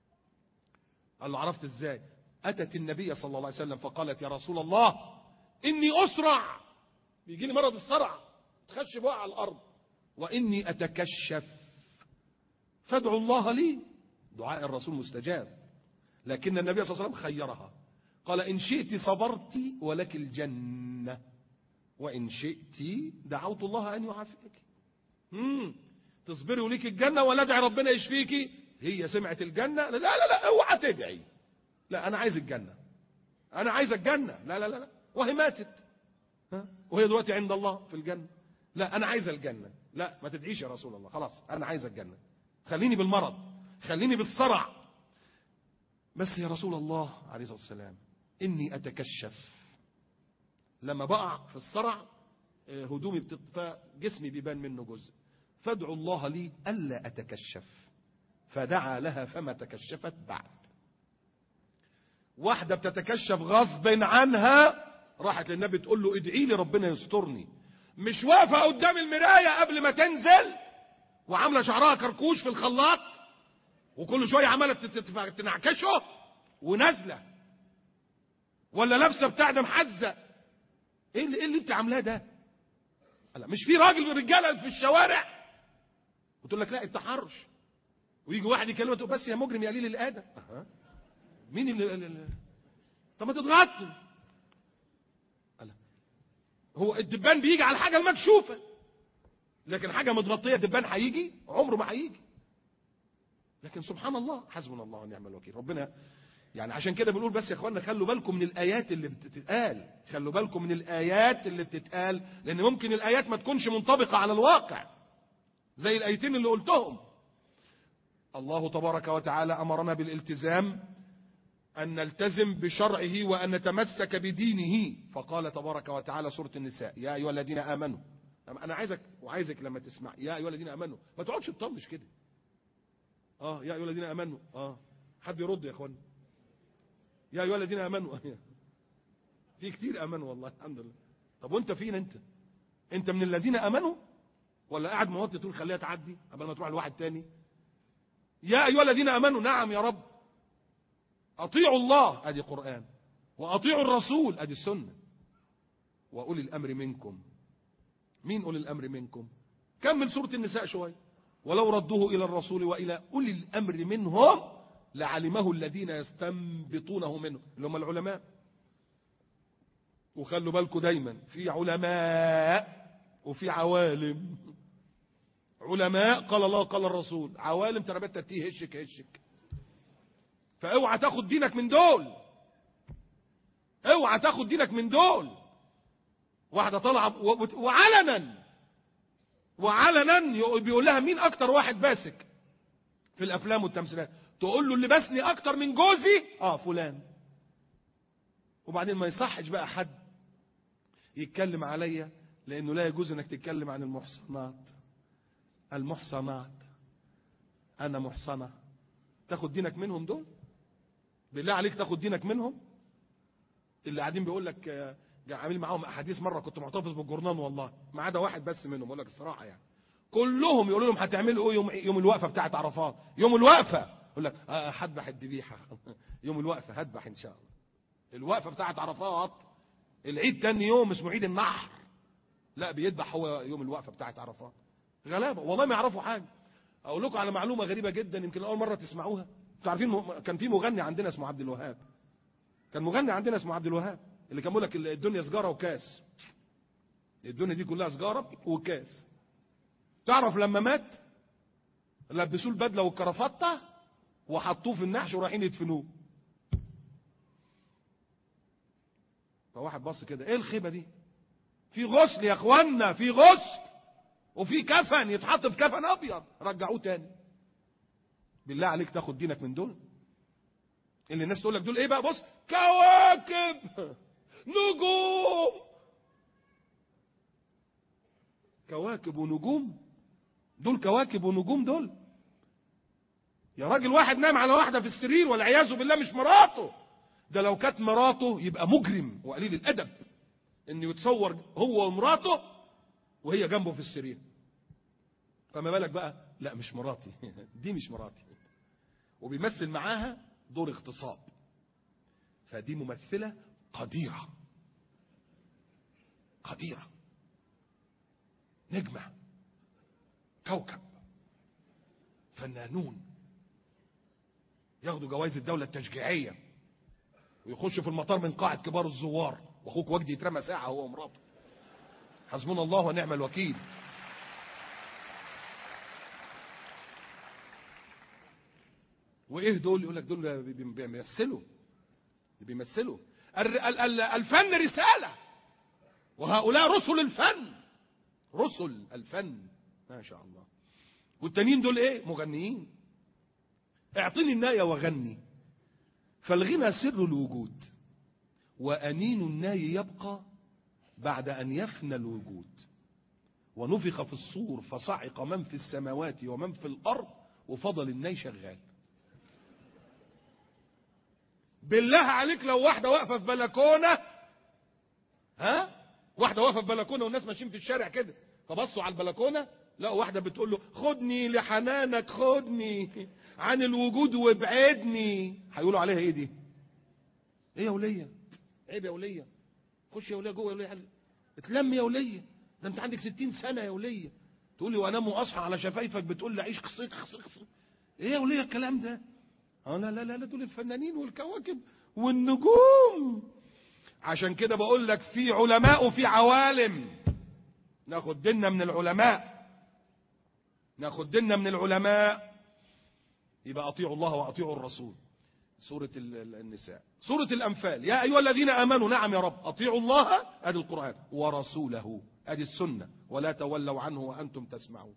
قال له عرفت ازاي اتت النبي صلى الله عليه وسلم فقالت يا رسول الله اني اسرع بيجي لي مرض الصرع تخش بقى على الارض واني اتكشف فادعوا الله لي دعاء الرسول مستجاب لكن النبي صلى الله عليه وسلم خيرها قال إن شئت صبرت ولك الجنة وإن شئت دعوت الله أن يعافيك مم. تصبري وليك الجنة ولا ادعي ربنا يشفيكي هي سمعت الجنة لا لا لا اوعى تدعي لا أنا عايز الجنة أنا عايز الجنة لا لا لا, لا. وهي ماتت ها؟ وهي دلوقتي عند الله في الجنة لا أنا عايز الجنة لا ما تدعيش يا رسول الله خلاص أنا عايز الجنة خليني بالمرض خليني بالصرع بس يا رسول الله عليه الصلاة والسلام إني أتكشف لما بقع في الصرع هدومي بتطفى جسمي بيبان منه جزء فادعوا الله لي ألا أتكشف فدعا لها فما تكشفت بعد واحدة بتتكشف غصب عنها راحت للنبي تقول له ادعي لي ربنا يسترني مش واقفة قدام المراية قبل ما تنزل وعاملة شعرها كركوش في الخلاط وكل شويه عماله تنعكشه ونازله ولا لابسه بتاع ده محزق ايه اللي, إيه اللي انت عاملاه ده لا مش في راجل من الرجاله في الشوارع وتقول لك لا التحرش ويجي واحد يكلمه تقول بس يا مجرم يا قليل الادب أه. مين اللي, اللي طب ما تضغط هو الدبان بيجي على الحاجه المكشوفه لكن حاجه متغطيه دبان هيجي عمره ما هيجي لكن سبحان الله حسبنا الله ونعم الوكيل ربنا يعني عشان كده بنقول بس يا اخوانا خلوا بالكم من الايات اللي بتتقال خلوا بالكم من الايات اللي بتتقال لان ممكن الايات ما تكونش منطبقه على الواقع زي الايتين اللي قلتهم الله تبارك وتعالى امرنا بالالتزام ان نلتزم بشرعه وان نتمسك بدينه فقال تبارك وتعالى سوره النساء يا ايها الذين امنوا انا عايزك وعايزك لما تسمع يا ايها الذين امنوا ما تقعدش تطنش كده اه يا ايها الذين امنوا اه حد يرد يا اخوان يا ايها الذين امنوا في كتير امنوا والله الحمد لله طب وانت فين انت انت من الذين امنوا ولا قاعد موطي تقول خليها تعدي قبل ما تروح لواحد تاني يا ايها الذين امنوا نعم يا رب اطيعوا الله ادي قران واطيعوا الرسول ادي السنه واولي الامر منكم مين اولي الامر منكم كمل سوره النساء شويه ولو ردوه إلى الرسول وإلى أولي الأمر منهم لعلمه الذين يستنبطونه منه اللي هم العلماء وخلوا بالكم دايما في علماء وفي عوالم علماء قال الله قال الرسول عوالم تربت تتيه هشك هشك فاوعى تاخد دينك من دول اوعى تاخد دينك من دول واحده طالعه و- و- وعلنا وعلنا بيقول لها مين اكتر واحد باسك في الافلام والتمثيلات تقول له اللي بسني اكتر من جوزي اه فلان وبعدين ما يصحش بقى حد يتكلم عليا لانه لا يجوز انك تتكلم عن المحصنات المحصنات انا محصنه تاخد دينك منهم دول بالله عليك تاخد دينك منهم اللي قاعدين بيقول لك آه، عامل معاهم احاديث مره كنت محتفظ بالجورنال والله ما عدا واحد بس منهم اقول لك الصراحه يعني كلهم يقولوا لهم هتعملوا ايه يوم يوم الوقفه بتاعت عرفات يوم الوقفه يقول لك آه، هذبح الذبيحه يوم الوقفه هذبح ان شاء الله الوقفه بتاعت عرفات العيد تاني يوم اسمه عيد النحر لا بيذبح هو يوم الوقفه بتاعت عرفات غلابه والله ما يعرفوا حاجه اقول لكم على معلومه غريبه جدا يمكن اول مره تسمعوها انتوا عارفين م- كان في مغني عندنا اسمه عبد الوهاب كان مغني عندنا اسمه عبد الوهاب اللي كان بيقول لك الدنيا سجاره وكاس الدنيا دي كلها سجاره وكاس تعرف لما مات لبسوه البدله والكرافته وحطوه في النحش ورايحين يدفنوه فواحد بص كده ايه الخيبه دي في غسل يا اخوانا في غسل وفي كفن يتحط في كفن ابيض رجعوه تاني بالله عليك تاخد دينك من دول اللي الناس تقول لك دول ايه بقى بص كواكب نجوم كواكب ونجوم دول كواكب ونجوم دول يا راجل واحد نام على واحده في السرير والعياذ بالله مش مراته ده لو كانت مراته يبقى مجرم وقليل الادب انه يتصور هو ومراته وهي جنبه في السرير فما بالك بقى لا مش مراتي دي مش مراتي وبيمثل معاها دور اغتصاب فدي ممثلة قديرة قديرة نجمة كوكب فنانون ياخدوا جوائز الدولة التشجيعية ويخشوا في المطار من قاعة كبار الزوار واخوك وجدي يترمى ساعة هو ومراته حسبنا الله ونعم الوكيل وايه دول يقول لك دول بي- بي- بيمثلوا بيمثلوا الر- ال- ال- الفن رسالة وهؤلاء رسل الفن رسل الفن ما شاء الله والتانيين دول ايه مغنيين اعطني الناية وغني فالغنى سر الوجود وأنين الناي يبقى بعد أن يفنى الوجود ونفخ في الصور فصعق من في السماوات ومن في الأرض وفضل الناي شغال بالله عليك لو واحدة واقفة في بلكونة ها واحدة واقفة في بلكونة والناس ماشيين في الشارع كده فبصوا على البلكونة لقوا واحدة بتقول له خدني لحنانك خدني عن الوجود وابعدني هيقولوا عليها ايه دي ايه يا ولية عيب يا ولية خش يا ولية جوه يا ولية اتلم يا ولية ده انت عندك ستين سنة يا ولية تقول لي وانام واصحى على شفايفك بتقول لي عيش قصيت قصيت قصيت ايه يا ولية الكلام ده اه لا لا لا لا دول الفنانين والكواكب والنجوم عشان كده بقول لك في علماء وفي عوالم ناخد ديننا من العلماء ناخد ديننا من العلماء يبقى اطيعوا الله واطيعوا الرسول سورة ال- ال- النساء سورة الأنفال يا أيها الذين آمنوا نعم يا رب أطيعوا الله أدي القرآن ورسوله أدي السنة ولا تولوا عنه وأنتم تسمعون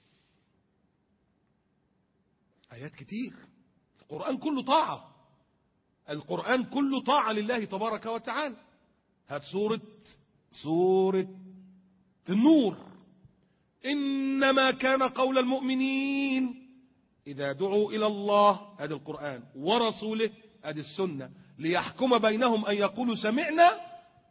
آيات كتير القرآن كله طاعة القرآن كله طاعة لله تبارك وتعالى هات سورة سورة النور إنما كان قول المؤمنين إذا دعوا إلى الله هذا القرآن ورسوله هذه السنة ليحكم بينهم أن يقولوا سمعنا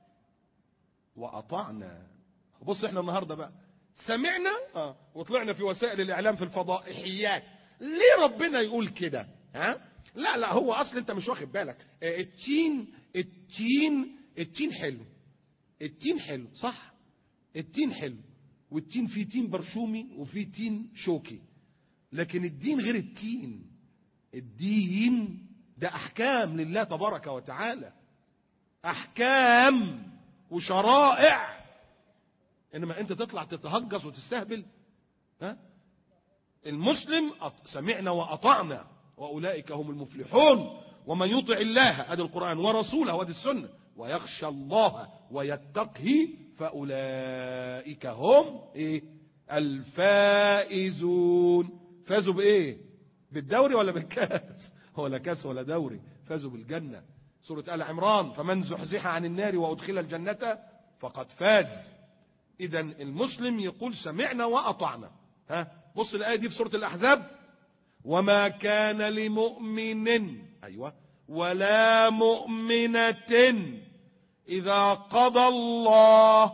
وأطعنا بص احنا النهاردة بقى سمعنا آه وطلعنا في وسائل الإعلام في الفضائحيات ليه ربنا يقول كده ها لا لا هو أصل أنت مش واخد بالك آه، التين التين التين حلو التين حلو صح التين حلو والتين فيه تين برشومي وفيه تين شوكي لكن الدين غير التين الدين ده احكام لله تبارك وتعالى احكام وشرائع انما انت تطلع تتهجس وتستهبل ها المسلم أط- سمعنا واطعنا واولئك هم المفلحون ومن يطع الله ادي القران ورسوله وادي السنه ويخشى الله ويتقه فاولئك هم ايه الفائزون فازوا بايه بالدوري ولا بالكاس ولا كاس ولا دوري فازوا بالجنه سوره ال عمران فمن زحزح عن النار وادخل الجنه فقد فاز اذا المسلم يقول سمعنا واطعنا ها بص الايه دي في سوره الاحزاب وما كان لمؤمن ايوه ولا مؤمنه اذا قضى الله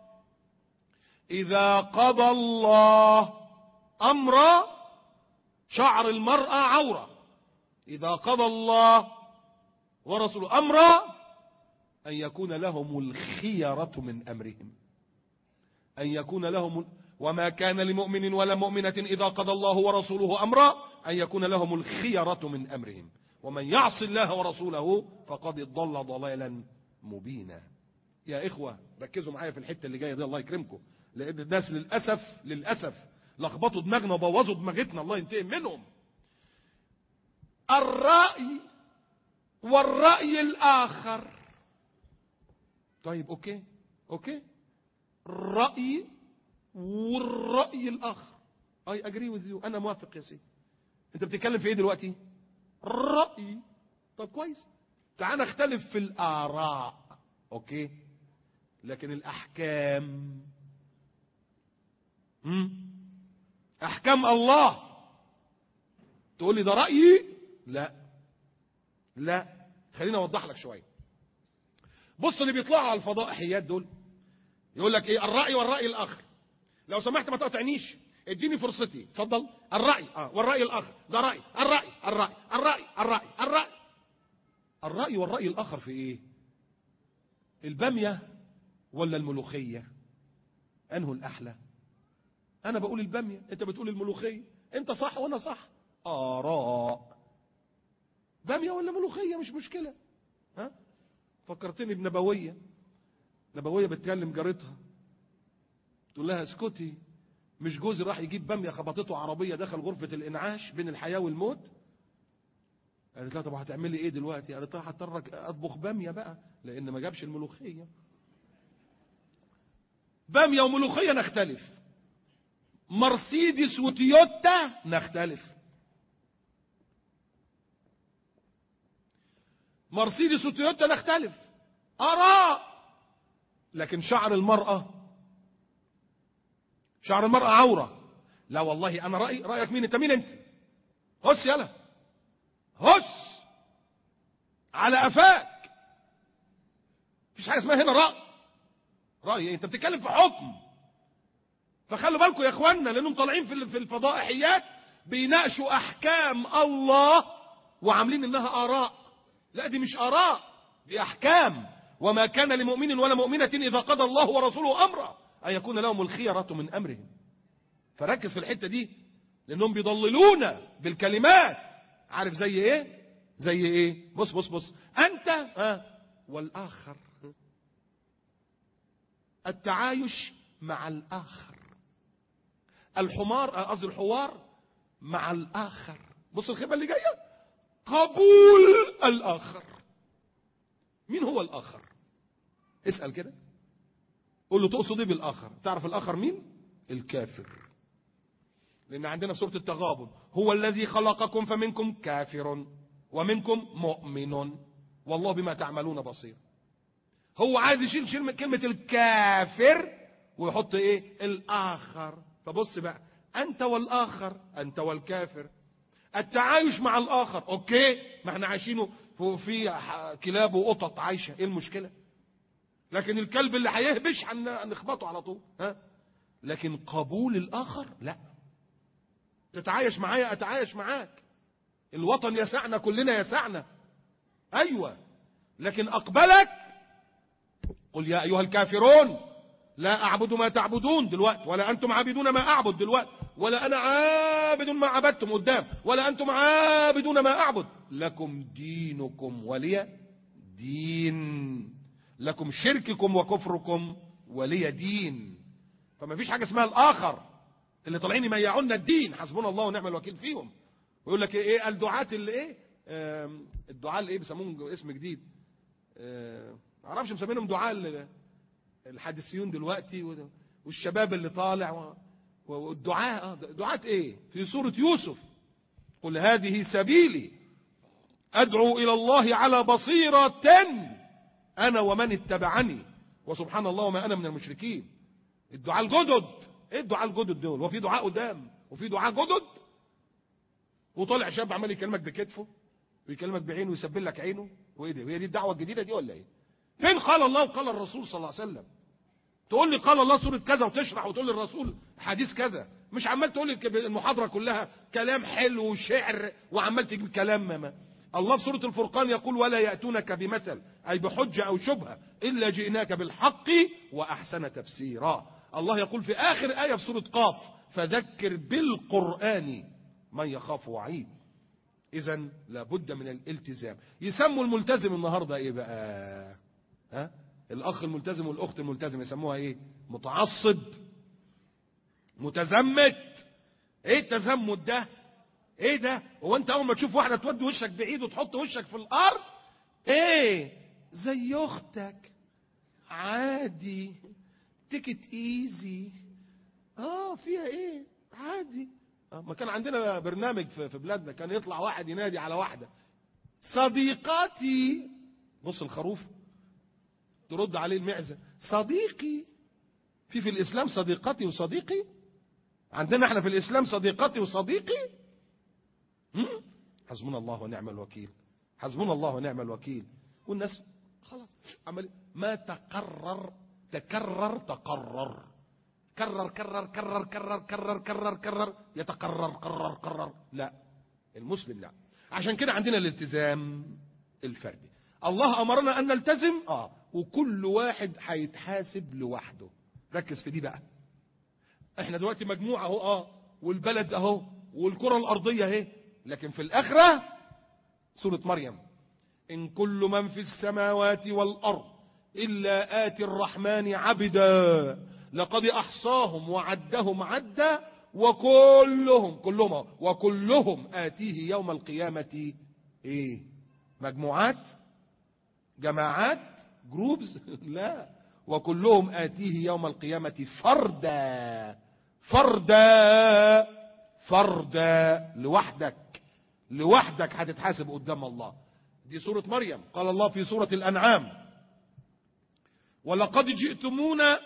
اذا قضى الله امرا شعر المراه عوره اذا قضى الله ورسوله امرا ان يكون لهم الخيره من امرهم أن يكون لهم وما كان لمؤمن ولا مؤمنة إذا قضى الله ورسوله أمرا أن يكون لهم الخيرة من أمرهم ومن يعص الله ورسوله فقد ضل ضلالا مبينا يا إخوة ركزوا معايا في الحتة اللي جاية دي الله يكرمكم لأن الناس للأسف للأسف لخبطوا دماغنا وبوظوا دماغتنا الله ينتقم منهم الرأي والرأي الآخر طيب أوكي أوكي الرأي والرأي الآخر I agree with you أنا موافق يا سيدي أنت بتتكلم في إيه دلوقتي؟ الرأي طب كويس تعال نختلف في الآراء أوكي لكن الأحكام هم؟ أحكام الله تقول لي ده رأيي لا لا خليني أوضح لك شوية بص اللي بيطلعوا على الفضائحيات دول يقول لك ايه الرأي والرأي الآخر لو سمحت ما تقطعنيش اديني فرصتي اتفضل الرأي اه والرأي الآخر ده رأي الرأي الرأي الرأي الرأي الرأي الرأي والرأي الآخر في ايه البامية ولا الملوخية انه الأحلى انا بقول البامية انت بتقول الملوخية انت صح وانا صح آراء بامية ولا ملوخية مش مشكلة ها فكرتني بنبوية نبوية بتكلم جارتها تقول لها اسكتي مش جوزي راح يجيب بامية خبطته عربية دخل غرفة الإنعاش بين الحياة والموت قالت لها طب هتعملي ايه دلوقتي قالت لها هضطر اطبخ بامية بقى لان ما جابش الملوخية بامية وملوخية نختلف مرسيدس وتويوتا نختلف مرسيدس وتويوتا نختلف آراء لكن شعر المرأة شعر المرأة عورة لا والله أنا رأي رأيك مين أنت مين أنت هس يلا هس على قفاك مفيش حاجة اسمها هنا رأي رأي إيه؟ أنت بتتكلم في حكم فخلوا بالكم يا إخواننا لأنهم طالعين في في الفضائحيات بيناقشوا أحكام الله وعاملين إنها آراء لا دي مش آراء دي أحكام وما كان لمؤمن ولا مؤمنة إذا قضى الله ورسوله أمرا أن يكون لهم الخيرة من أمرهم فركز في الحتة دي لأنهم بيضللونا بالكلمات عارف زي إيه زي إيه بص بص بص أنت آه والآخر التعايش مع الآخر الحمار قصدي الحوار مع الآخر بص الخيبة اللي جاية قبول الآخر مين هو الآخر اسأل كده قول له تقصد ايه بالآخر تعرف الآخر مين الكافر لأن عندنا في سورة التغابن هو الذي خلقكم فمنكم كافر ومنكم مؤمن والله بما تعملون بصير هو عايز يشيل شيل كلمة الكافر ويحط ايه الآخر فبص بقى أنت والآخر أنت والكافر التعايش مع الآخر أوكي ما احنا عايشينه في كلاب وقطط عايشة ايه المشكلة لكن الكلب اللي هيهبش هنخبطه على طول ها لكن قبول الآخر لا تتعايش معايا أتعايش معاك الوطن يسعنا كلنا يسعنا أيوة لكن أقبلك قل يا أيها الكافرون لا أعبد ما تعبدون دلوقتي ولا أنتم عابدون ما أعبد دلوقتي ولا أنا عابد ما عبدتم قدام ولا أنتم عابدون ما أعبد لكم دينكم ولي دين لكم شرككم وكفركم ولي دين فما فيش حاجة اسمها الآخر اللي طالعين يميعوا لنا الدين حسبنا الله ونعم الوكيل فيهم ويقول لك ايه الدعاة اللي ايه آم، الدعاة اللي ايه بيسموهم اسم جديد آم، معرفش مسمينهم دعاة ال- الحادثيون دلوقتي و- والشباب اللي طالع و- والدعاة آه، دعاة ايه في سورة يوسف قل هذه سبيلي ادعو الى الله على بصيرة انا ومن اتبعني وسبحان الله وما انا من المشركين الدعاء الجدد ايه الدعاء الجدد دول وفي دعاء قدام وفي دعاء جدد وطالع شاب عمال يكلمك بكتفه ويكلمك بعينه ويسبل لك عينه وايه ده هي دي الدعوه الجديده دي ولا ايه فين قال الله وقال الرسول صلى الله عليه وسلم تقول لي قال الله سوره كذا وتشرح وتقول لي الرسول حديث كذا مش عمال تقول لي المحاضره كلها كلام حلو وشعر وعمال تجيب كلام ما, ما. الله في سوره الفرقان يقول ولا ياتونك بمثل اي بحجه او شبهه الا جئناك بالحق واحسن تفسيرا الله يقول في اخر ايه في سوره قاف فذكر بالقران من يخاف وعيد اذا لابد من الالتزام يسموا الملتزم النهارده ايه بقى ها الاخ الملتزم والاخت الملتزمه يسموها ايه متعصب متزمت ايه التزمت ده ايه ده هو انت اول ما تشوف واحده تودي وشك بعيد وتحط وشك في الارض ايه زي اختك عادي تيكت ايزي اه فيها ايه عادي آه ما كان عندنا برنامج في في بلادنا كان يطلع واحد ينادي على واحده صديقاتي بص الخروف ترد عليه المعزه صديقي في في الاسلام صديقتي وصديقي عندنا احنا في الاسلام صديقتي وصديقي هم؟ حسبنا الله ونعم الوكيل حسبنا الله ونعم الوكيل والناس خلاص عمل ما تقرر تكرر تقرر كرر كرر كرر كرر كرر كرر كرر يتقرر قرر قرر لا المسلم لا عشان كده عندنا الالتزام الفردي الله امرنا ان نلتزم اه وكل واحد هيتحاسب لوحده ركز في دي بقى احنا دلوقتي مجموعه اهو اه والبلد اهو والكره الارضيه اهي لكن في الاخره سوره مريم ان كل من في السماوات والارض الا اتي الرحمن عبدا لقد احصاهم وعدهم عدا وكلهم كلهم أهو، وكلهم اتيه يوم القيامه ايه مجموعات جماعات جروبز لا وكلهم آتيه يوم القيامة فردا فردا فردا لوحدك لوحدك هتتحاسب قدام الله دي سورة مريم قال الله في سورة الأنعام ولقد جئتمونا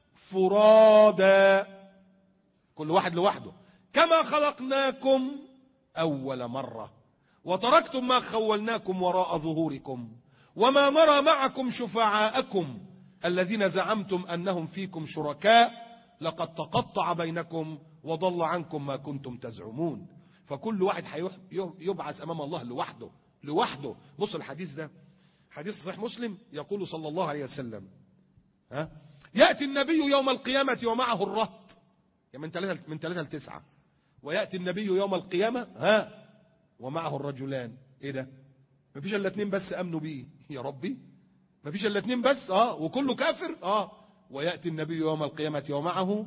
فرادا كل واحد لوحده كما خلقناكم أول مرة وتركتم ما خولناكم وراء ظهوركم وما نرى معكم شفعاءكم الذين زعمتم أنهم فيكم شركاء لقد تقطع بينكم وضل عنكم ما كنتم تزعمون فكل واحد يبعث أمام الله لوحده لوحده بص الحديث ده حديث صحيح مسلم يقول صلى الله عليه وسلم ها يأتي النبي يوم القيامة ومعه الرهط من ثلاثة من ثلاثة لتسعة ويأتي النبي يوم القيامة ها ومعه الرجلان ايه ده مفيش الا اتنين بس امنوا بيه يا ربي مفيش الا اتنين بس اه وكله كافر اه وياتي النبي يوم القيامه ومعه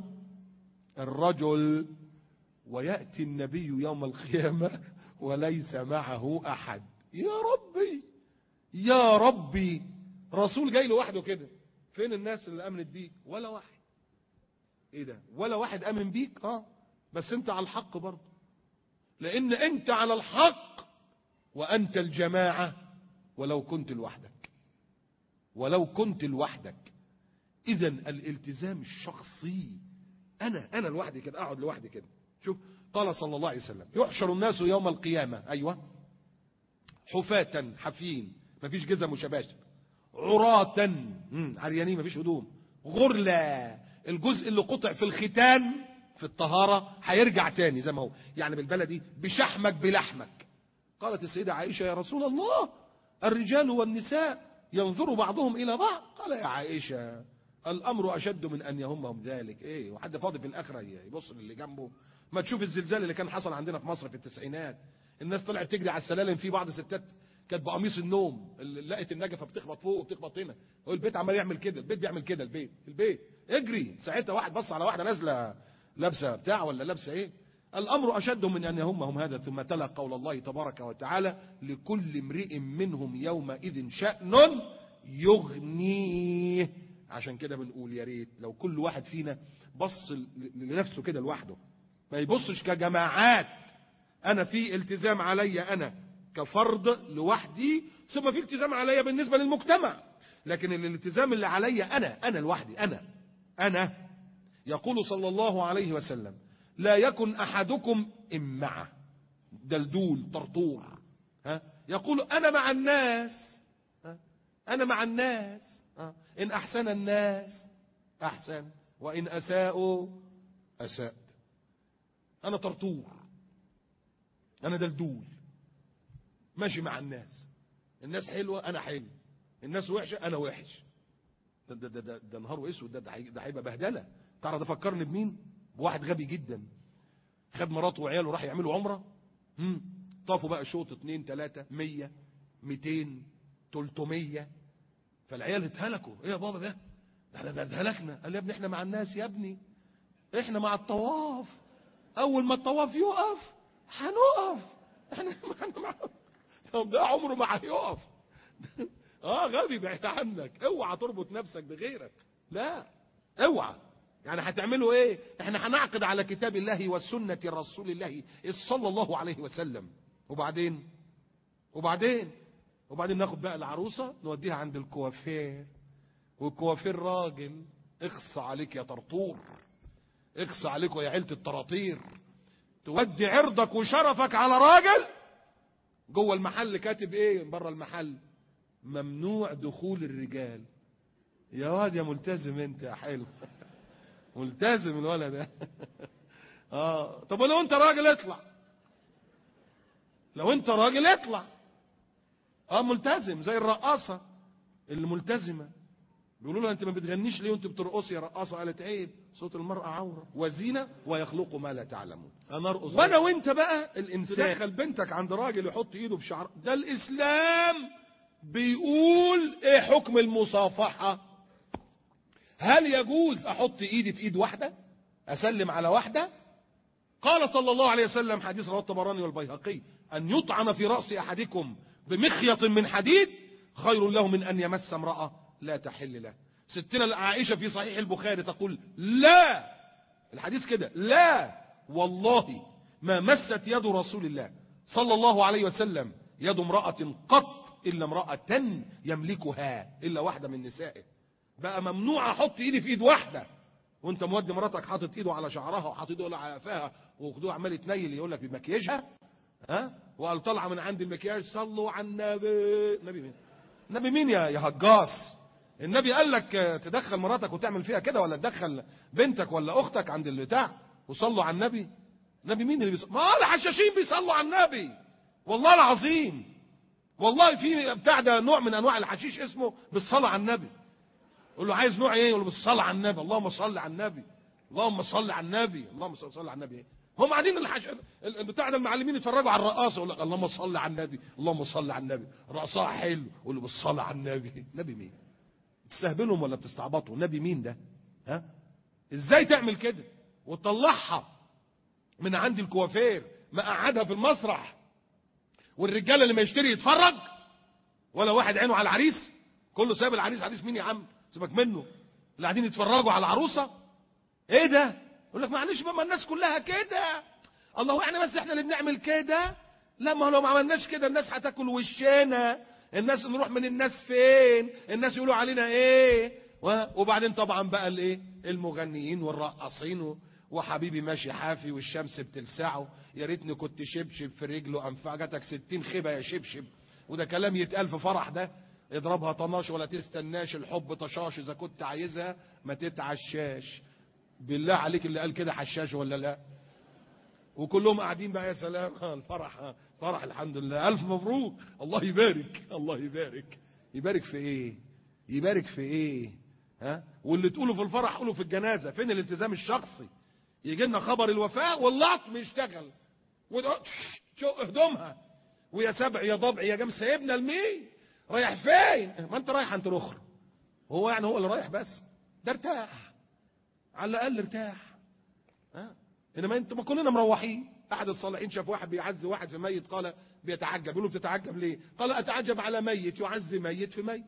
الرجل وياتي النبي يوم القيامه وليس معه احد يا ربي يا ربي رسول جاي لوحده كده فين الناس اللي امنت بيك ولا واحد ايه ده ولا واحد امن بيك اه بس انت على الحق برضه لان انت على الحق وانت الجماعه ولو كنت لوحدك ولو كنت لوحدك اذا الالتزام الشخصي انا انا لوحدي كده اقعد لوحدي كده شوف قال صلى الله عليه وسلم يحشر الناس يوم القيامه ايوه حفاة حفين مفيش جزم وشباشب عراة عريانين مفيش هدوم غرلا الجزء اللي قطع في الختان في الطهارة هيرجع تاني زي ما هو يعني بالبلدي بشحمك بلحمك قالت السيدة عائشة يا رسول الله الرجال والنساء ينظر بعضهم إلى بعض قال يا عائشة الأمر أشد من أن يهمهم ذلك إيه وحد فاضي في الآخرة يبص للي جنبه ما تشوف الزلزال اللي كان حصل عندنا في مصر في التسعينات الناس طلعت تجري على السلالم في بعض الستات كانت بقميص النوم اللي لقت النجفه بتخبط فوق وبتخبط هنا هو البيت عمال يعمل كده البيت بيعمل كده البيت البيت اجري ساعتها واحد بص على واحده نازله لابسه بتاع ولا لابسه ايه الامر اشد من ان يهمهم هذا ثم تلا قول الله تبارك وتعالى لكل امرئ منهم يومئذ شأن يغنيه عشان كده بنقول يا ريت لو كل واحد فينا بص ل- لنفسه كده لوحده ما يبصش كجماعات انا في التزام عليا انا كفرد لوحدي ثم في التزام عليا بالنسبه للمجتمع لكن الالتزام اللي عليا انا انا لوحدي انا انا يقول صلى الله عليه وسلم لا يكن احدكم امعه دلدول طرطور ها يقول انا مع الناس ها؟ انا مع الناس ها؟ ان احسن الناس احسن وان اساءوا اسات انا طرطور انا دلدول ماشي مع الناس الناس حلوه انا حلو الناس وحشه انا وحش ده ده ده, ده, ده نهار اسود ده ده هي- ده هيبقى بهدله تعرف ده فكرني بمين بواحد غبي جدا خد مراته وعياله راح يعملوا عمره هم. طافوا بقى شوط اتنين تلاتة مية ميتين تلتمية فالعيال اتهلكوا ايه يا بابا ده ده احنا ده اتهلكنا قال يا ابني احنا مع الناس يا ابني احنا مع الطواف اول ما الطواف يقف هنقف احنا احنا مع طب ده عمره ما هيقف اه غبي بعيد عنك اوعى تربط نفسك بغيرك لا اوعى يعني هتعملوا ايه احنا هنعقد على كتاب الله وسنة رسول الله صلى الله عليه وسلم وبعدين وبعدين وبعدين ناخد بقى العروسة نوديها عند الكوافير والكوافير راجل اخص عليك يا طرطور اخص عليك يا عيلة الطراطير تودي عرضك وشرفك على راجل جوه المحل كاتب ايه بره المحل ممنوع دخول الرجال يا واد يا ملتزم انت يا حلو ملتزم الولد ده اه طب ولو انت راجل اطلع لو انت راجل اطلع اه ملتزم زي الرقاصه اللي ملتزمه بيقولوا لها انت ما بتغنيش ليه وانت بترقصي يا رقاصه قالت عيب صوت المراه عوره وزينه ويخلق ما لا تعلمون انا ارقص وانا وانت بقى الانسان تدخل بنتك عند راجل يحط ايده في شعر ده الاسلام بيقول ايه حكم المصافحه هل يجوز احط ايدي في ايد واحده اسلم على واحده قال صلى الله عليه وسلم حديث رواه الطبراني والبيهقي ان يطعن في راس احدكم بمخيط من حديد خير له من ان يمس امراه لا تحل له ستنا عائشه في صحيح البخاري تقول لا الحديث كده لا والله ما مست يد رسول الله صلى الله عليه وسلم يد امراه قط الا امراه يملكها الا واحده من نسائه بقى ممنوع احط ايدي في ايد واحده وانت مودي مراتك حاطط ايده على شعرها وحاطط ايده على قفاها وخدوه عمال يتنيل يقول لك بمكياجها ها وقال طالعه من عند المكياج صلوا على النبي النبي مين النبي مين يا يا هجاص النبي قال لك تدخل مراتك وتعمل فيها كده ولا تدخل بنتك ولا اختك عند البتاع وصلوا على النبي النبي مين اللي بيصلي ما الحشاشين بيصلوا على النبي والله العظيم والله في بتاع ده نوع من انواع الحشيش اسمه بالصلاه على النبي يقول له عايز نوع ايه يقول له بالصلاه على النبي اللهم صل على النبي اللهم صل على النبي اللهم صل على النبي ايه هم قاعدين الحش... البتاع ده المعلمين يتفرجوا على الرقاصه يقول لك اللهم صل على النبي اللهم صل على النبي رقصها حلو يقول له بالصلاه على النبي نبي مين تستهبلهم ولا بتستعبطوا نبي مين ده ها ازاي تعمل كده وتطلعها من عند الكوافير مقعدها في المسرح والرجاله اللي ما يشتري يتفرج ولا واحد عينه على العريس كله سايب العريس عريس مين يا عم سيبك منه اللي قاعدين يتفرجوا على العروسه ايه ده يقول لك معلش بقى ما الناس كلها كده الله يعني بس احنا اللي بنعمل كده لا ما لو ما عملناش كده الناس هتاكل وشنا الناس نروح من الناس فين الناس يقولوا علينا ايه وبعدين طبعا بقى الايه المغنيين والرقاصين وحبيبي ماشي حافي والشمس بتلسعه يا ريتني كنت شبشب في رجله انفعجتك ستين خيبه يا شبشب وده كلام يتقال في فرح ده اضربها طناش ولا تستناش الحب طشاش اذا كنت عايزها ما تتعشاش بالله عليك اللي قال كده حشاش ولا لا وكلهم قاعدين بقى يا سلام الفرح فرح الحمد لله الف مبروك الله يبارك الله يبارك يبارك في ايه يبارك في ايه ها واللي تقوله في الفرح قوله في الجنازه فين الالتزام الشخصي يجي لنا خبر الوفاه واللطم يشتغل شو هدومها ويا سبع يا ضبع يا جام سايبنا المين رايح فين ما انت رايح انت الاخرى هو يعني هو اللي رايح بس ده ارتاح على الاقل ارتاح ها انما انت ما كلنا مروحين احد الصالحين شاف واحد بيعزي واحد في ميت قال بيتعجب يقول له بتتعجب ليه قال اتعجب على ميت يعزي ميت في ميت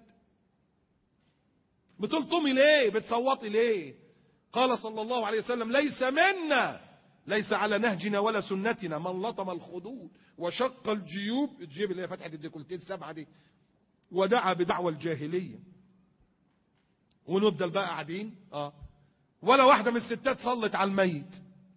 بتلطمي ليه بتصوتي ليه قال صلى الله عليه وسلم ليس منا ليس على نهجنا ولا سنتنا من لطم الخدود وشق الجيوب الجيب اللي هي فتحه الديكولتيه السبعه دي ودعا بدعوى الجاهليه ونفضل بقى قاعدين اه ولا واحده من الستات صلت على الميت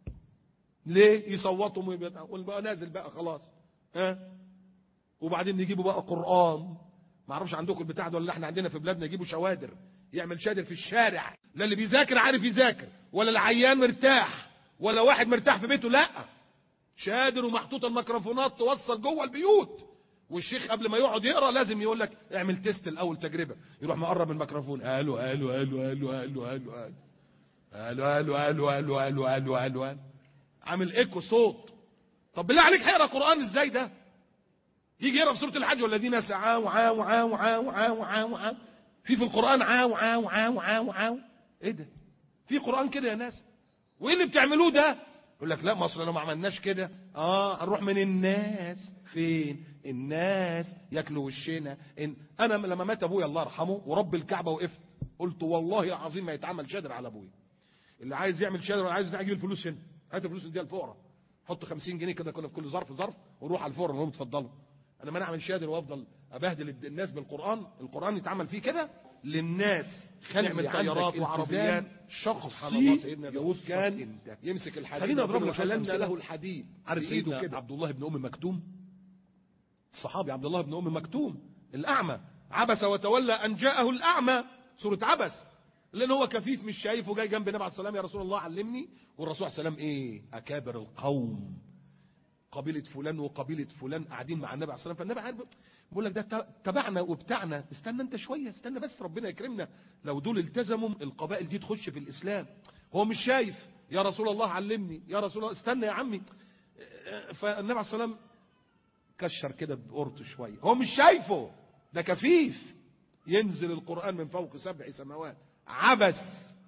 ليه يصوتوا ويبقى نازل بقى خلاص ها أه؟ وبعدين نجيبوا بقى قران ما اعرفش عندكم البتاع ده ولا احنا عندنا في بلادنا يجيبوا شوادر يعمل شادر في الشارع لا اللي بيذاكر عارف يذاكر ولا العيان مرتاح ولا واحد مرتاح في بيته لا شادر ومحطوط الميكروفونات توصل جوه البيوت والشيخ قبل ما يقعد يقرا لازم يقول لك اعمل تيست الاول تجربه يروح مقرب من الميكروفون الو الو الو الو الو الو الو الو الو الو الو الو الو الو عامل ايكو صوت طب بالله عليك هيقرا قران ازاي ده يجي يقرا في سوره الحج والذين سعوا عاو عاو عاو عاو عاو عاو في في القران عاو عاو عاو عاو عاو ايه ده في قران كده يا ناس وايه اللي بتعملوه ده يقول لك لا ما اصل لو ما عملناش كده اه هنروح من الناس فين الناس ياكلوا وشنا إن انا لما مات ابويا الله يرحمه ورب الكعبه وقفت قلت والله العظيم ما يتعمل شادر على ابويا اللي عايز يعمل شادر ولا عايز يجيب الفلوس هنا هات الفلوس دي الفقراء حط 50 جنيه كده كنا في كل ظرف ظرف ونروح على الفقراء نقول اتفضلوا انا ما اعمل شادر وافضل ابهدل الناس بالقران القران يتعمل فيه كده للناس نعمل طيارات وعربيات شخصي سيدنا داوود كان يمسك الحديد خلينا اضرب لك فلن أمثلة. له الحديد عارف بإيده سيدنا كده عبد الله بن ام مكتوم الصحابي عبد الله بن ام مكتوم الاعمى عبس وتولى ان جاءه الاعمى سوره عبس لان هو كفيف مش شايف وجاي جنب النبي عليه السلام يا رسول الله علمني والرسول عليه السلام ايه اكابر القوم قبيله فلان وقبيله فلان قاعدين مع النبي عليه السلام فالنبي عارف بيقول لك ده تبعنا وبتاعنا استنى انت شويه استنى بس ربنا يكرمنا لو دول التزموا القبائل دي تخش في الاسلام هو مش شايف يا رسول الله علمني يا رسول الله استنى يا عمي فالنبي عليه السلام كشر كده بقرطه شويه هو مش شايفه ده كفيف ينزل القرآن من فوق سبع سماوات عبس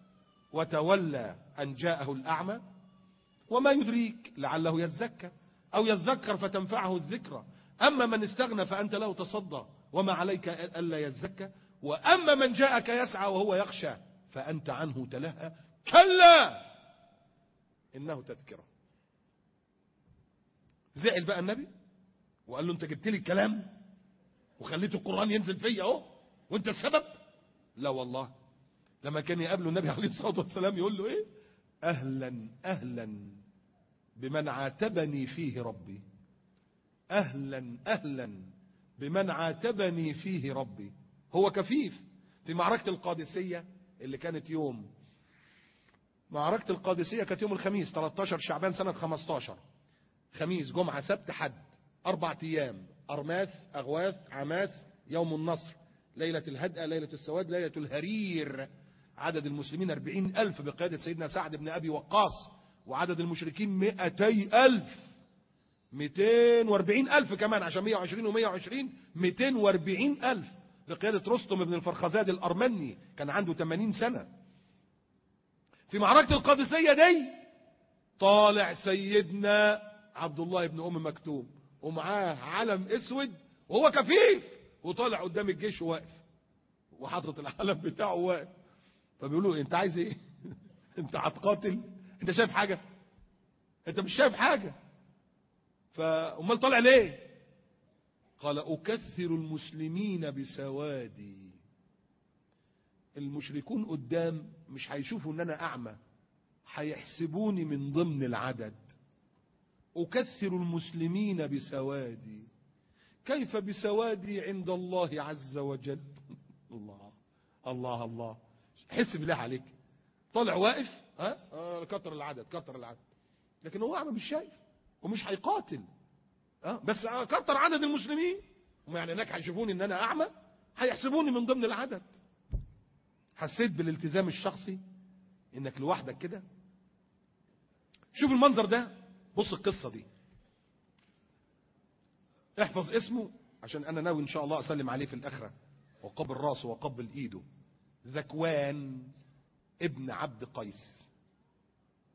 وتولى أن جاءه الأعمى وما يدريك لعله يزكى أو يذكر فتنفعه الذكرى أما من استغنى فأنت له تصدى وما عليك ألا يزكى وأما من جاءك يسعى وهو يخشى فأنت عنه تلهى كلا إنه تذكرة زعل بقى النبي وقال له انت جبت لي الكلام وخليت القرآن ينزل فيا اهو وانت السبب لا والله لما كان يقابله النبي عليه الصلاة والسلام يقول له ايه اهلا اهلا بمن عاتبني فيه ربي اهلا اهلا بمن عاتبني فيه ربي هو كفيف في معركة القادسية اللي كانت يوم معركة القادسية كانت يوم الخميس 13 شعبان سنة 15 خميس جمعة سبت حد أربع أيام أرماث أغواث عماس يوم النصر ليلة الهدأة ليلة السواد ليلة الهرير عدد المسلمين أربعين ألف بقيادة سيدنا سعد بن أبي وقاص وعدد المشركين مئتي ألف مئتين واربعين ألف كمان عشان مئة وعشرين ومئة وعشرين مئتين واربعين ألف بقيادة رستم بن الفرخزاد الأرمني كان عنده 80 سنة في معركة القادسية دي طالع سيدنا عبد الله بن أم مكتوم ومعاه علم اسود وهو كفيف وطالع قدام الجيش وواقف وحاطط العلم بتاعه واقف فبيقولوا انت عايز ايه انت هتقاتل انت شايف حاجه انت مش شايف حاجه فامال طالع ليه قال اكثر المسلمين بسوادي المشركون قدام مش هيشوفوا ان انا اعمى هيحسبوني من ضمن العدد أكثر المسلمين بسوادي كيف بسوادي عند الله عز وجل الله الله الله حس بالله عليك طالع واقف ها آه كتر العدد كتر العدد لكن هو اعمى مش شايف ومش هيقاتل ها بس كتر عدد المسلمين هم يعني هناك هيشوفوني ان انا اعمى هيحسبوني من ضمن العدد حسيت بالالتزام الشخصي انك لوحدك كده شوف المنظر ده بص القصة دي احفظ اسمه عشان انا ناوي ان شاء الله اسلم عليه في الاخرة وقبل راسه وقبل ايده ذكوان ابن عبد قيس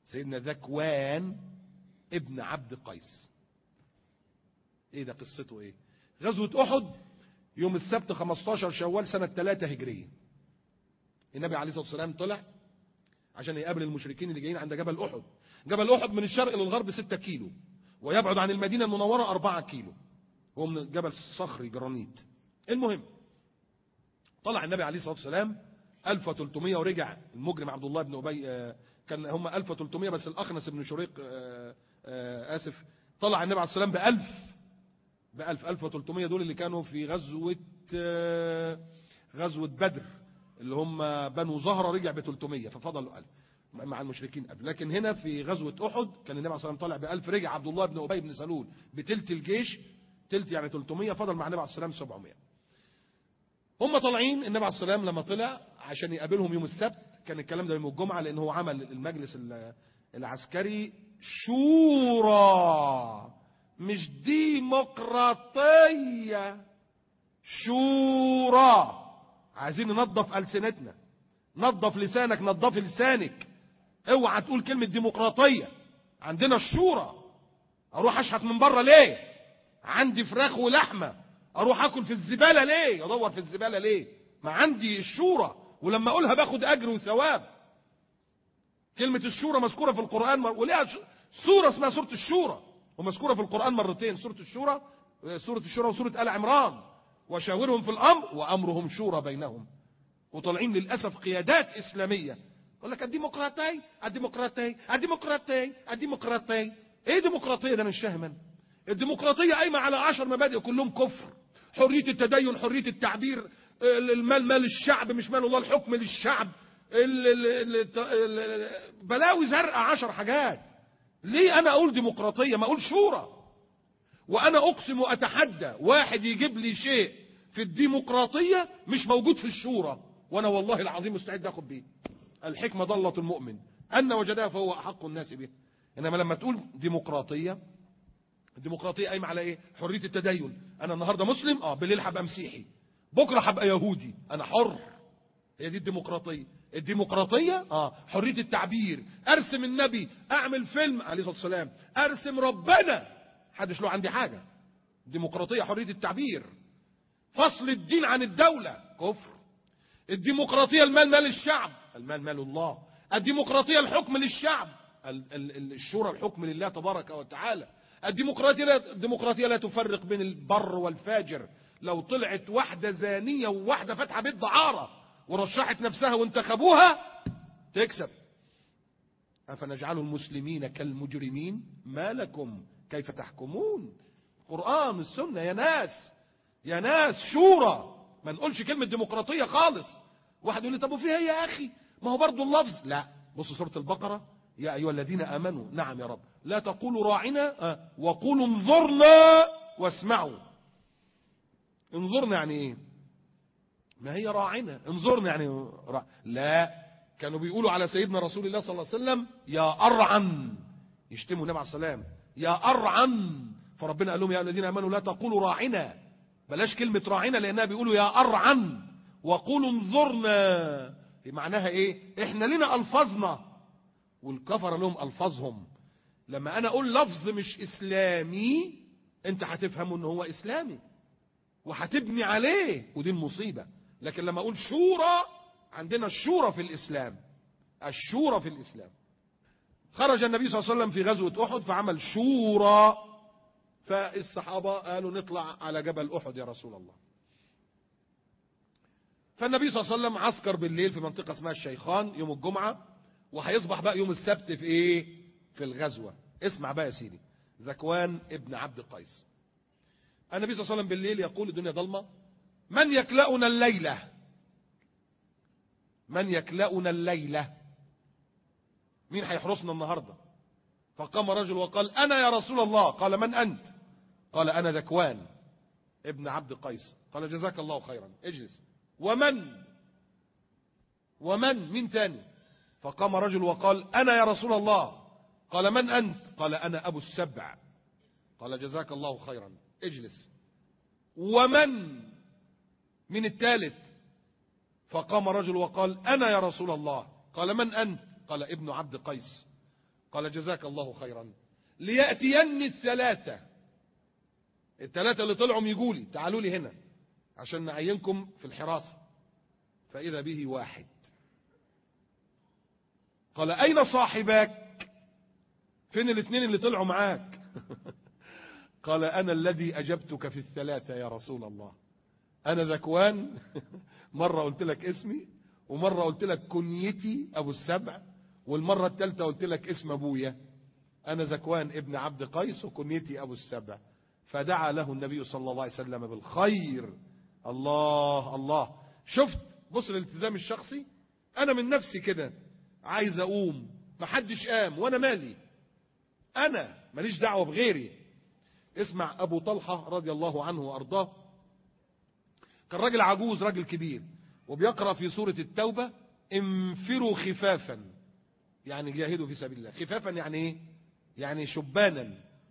سيدنا ذكوان ابن عبد قيس ايه ده قصته ايه غزوة احد يوم السبت 15 شوال سنة 3 هجرية النبي عليه الصلاة والسلام طلع عشان يقابل المشركين اللي جايين عند جبل احد جبل احد من الشرق للغرب 6 كيلو ويبعد عن المدينة المنورة 4 كيلو هو من جبل صخري جرانيت المهم طلع النبي عليه الصلاة والسلام 1300 ورجع المجرم عبد الله بن أبي آه، كان هم 1300 بس الأخنس بن شريق آه، آه، آسف طلع النبي عليه الصلاة والسلام بألف بألف 1300 دول اللي كانوا في غزوة آه، غزوة بدر اللي هم بنو زهرة رجع ب 300 ففضلوا 1000 مع المشركين قبل لكن هنا في غزوة أحد كان النبي عليه الصلاة والسلام طالع ب 1000 رجع عبد الله بن أبي بن سلول بتلت الجيش تلت يعني 300 فضل مع النبي عليه الصلاة والسلام 700 هم طالعين النبي عليه الصلاة والسلام لما طلع عشان يقابلهم يوم السبت كان الكلام ده يوم الجمعة لأن هو عمل المجلس ال- العسكري شورى مش ديمقراطية شورى عايزين ننظف ألسنتنا نظف لسانك نظف لسانك اوعى تقول كلمة ديمقراطية عندنا الشورى اروح اشحت من بره ليه عندي فراخ ولحمة اروح اكل في الزبالة ليه ادور في الزبالة ليه ما عندي الشورى ولما اقولها باخد اجر وثواب كلمة الشورى مذكورة في القرآن مر... وليها ش... سورة اسمها سورة الشورى ومذكورة في القرآن مرتين سورة الشورى سورة الشورى وسورة آل عمران وشاورهم في الأمر وأمرهم شورى بينهم وطالعين للأسف قيادات إسلامية يقول لك الديمقراطية الديمقراطية الديمقراطية الديمقراطية ايه ديمقراطية ده أنا مش فاهم أنا. الديمقراطية قايمة على عشر مبادئ كلهم كفر حرية التدين حرية التعبير المال مال الشعب مش مال الله الحكم للشعب ال- ال- ال- ال- بلاوي زرقاء عشر حاجات ليه انا اقول ديمقراطية ما اقول شورى وانا اقسم واتحدى واحد يجيب لي شيء في الديمقراطية مش موجود في الشورى وانا والله العظيم مستعد اخد بيه الحكمة ضلة المؤمن ان وجدها فهو احق الناس به انما لما تقول ديمقراطية الديمقراطية قايمة على ايه حرية التدين انا النهاردة مسلم اه بالليل هبقى مسيحي بكرة هبقى يهودي انا حر هي دي الديمقراطية الديمقراطية اه حرية التعبير ارسم النبي اعمل فيلم عليه الصلاة والسلام ارسم ربنا حدش له عندي حاجة ديمقراطية حرية التعبير فصل الدين عن الدولة كفر الديمقراطية المال مال الشعب المال مال الله الديمقراطية الحكم للشعب ال- ال- ال- الشورى الحكم لله تبارك وتعالى الديمقراطية لا, الديمقراطية لا تفرق بين البر والفاجر لو طلعت واحدة زانية وواحدة فاتحة بيت دعارة ورشحت نفسها وانتخبوها تكسب أفنجعل المسلمين كالمجرمين ما لكم كيف تحكمون القرآن السنة يا ناس يا ناس شورى ما نقولش كلمة ديمقراطية خالص واحد يقول لي طب وفيها إيه يا أخي ما هو برضو اللفظ لا بص سورة البقرة يا أيها الذين آمنوا نعم يا رب لا تقولوا راعنا آه، وقولوا انظرنا واسمعوا انظرنا يعني ايه ما هي راعنا انظرنا يعني رع... لا كانوا بيقولوا على سيدنا رسول الله صلى الله عليه وسلم يا أرعن يشتموا النبي عليه السلام يا أرعن فربنا قال لهم يا الذين آمنوا لا تقولوا راعنا بلاش كلمة راعنا لأنها بيقولوا يا أرعن وقولوا انظرنا معناها ايه احنا لنا ألفاظنا والكفر لهم ألفاظهم لما أنا أقول لفظ مش إسلامي أنت هتفهم إن هو إسلامي وهتبني عليه ودي المصيبة لكن لما أقول شورى عندنا الشورى في الإسلام الشورى في الإسلام خرج النبي صلى الله عليه وسلم في غزوة أحد فعمل شورى فالصحابة قالوا نطلع على جبل أحد يا رسول الله فالنبي صلى الله عليه وسلم عسكر بالليل في منطقة اسمها الشيخان يوم الجمعة وهيصبح بقى يوم السبت في ايه في الغزوة اسمع بقى يا سيدي ذكوان ابن عبد قيس النبي صلى الله عليه وسلم بالليل يقول الدنيا ضلمة من يكلأنا الليلة من يكلأنا الليلة مين هيحرسنا النهاردة فقام رجل وقال أنا يا رسول الله قال من أنت قال أنا ذكوان ابن عبد قيس قال جزاك الله خيرا اجلس ومن ومن مين تاني فقام رجل وقال أنا يا رسول الله قال من أنت قال أنا أبو السبع قال جزاك الله خيرا اجلس ومن من الثالث فقام رجل وقال أنا يا رسول الله قال من أنت قال ابن عبد قيس قال جزاك الله خيرا ليأتيني الثلاثة الثلاثة اللي طلعوا يجوا لي تعالوا لي هنا عشان نعينكم في الحراسة فإذا به واحد قال أين صاحبك فين الاثنين اللي طلعوا معاك قال أنا الذي أجبتك في الثلاثة يا رسول الله أنا ذكوان مرة قلت لك اسمي ومرة قلت لك كنيتي أبو السبع والمرة الثالثة قلت لك اسم أبويا أنا زكوان ابن عبد قيس وكنيتي أبو السبع فدعا له النبي صلى الله عليه وسلم بالخير الله الله شفت بص الالتزام الشخصي أنا من نفسي كده عايز أقوم محدش قام وأنا مالي أنا ماليش دعوة بغيري اسمع أبو طلحة رضي الله عنه وأرضاه كان راجل عجوز راجل كبير وبيقرأ في سورة التوبة انفروا خفافا يعني جاهدوا في سبيل الله خفافا يعني ايه يعني شبانا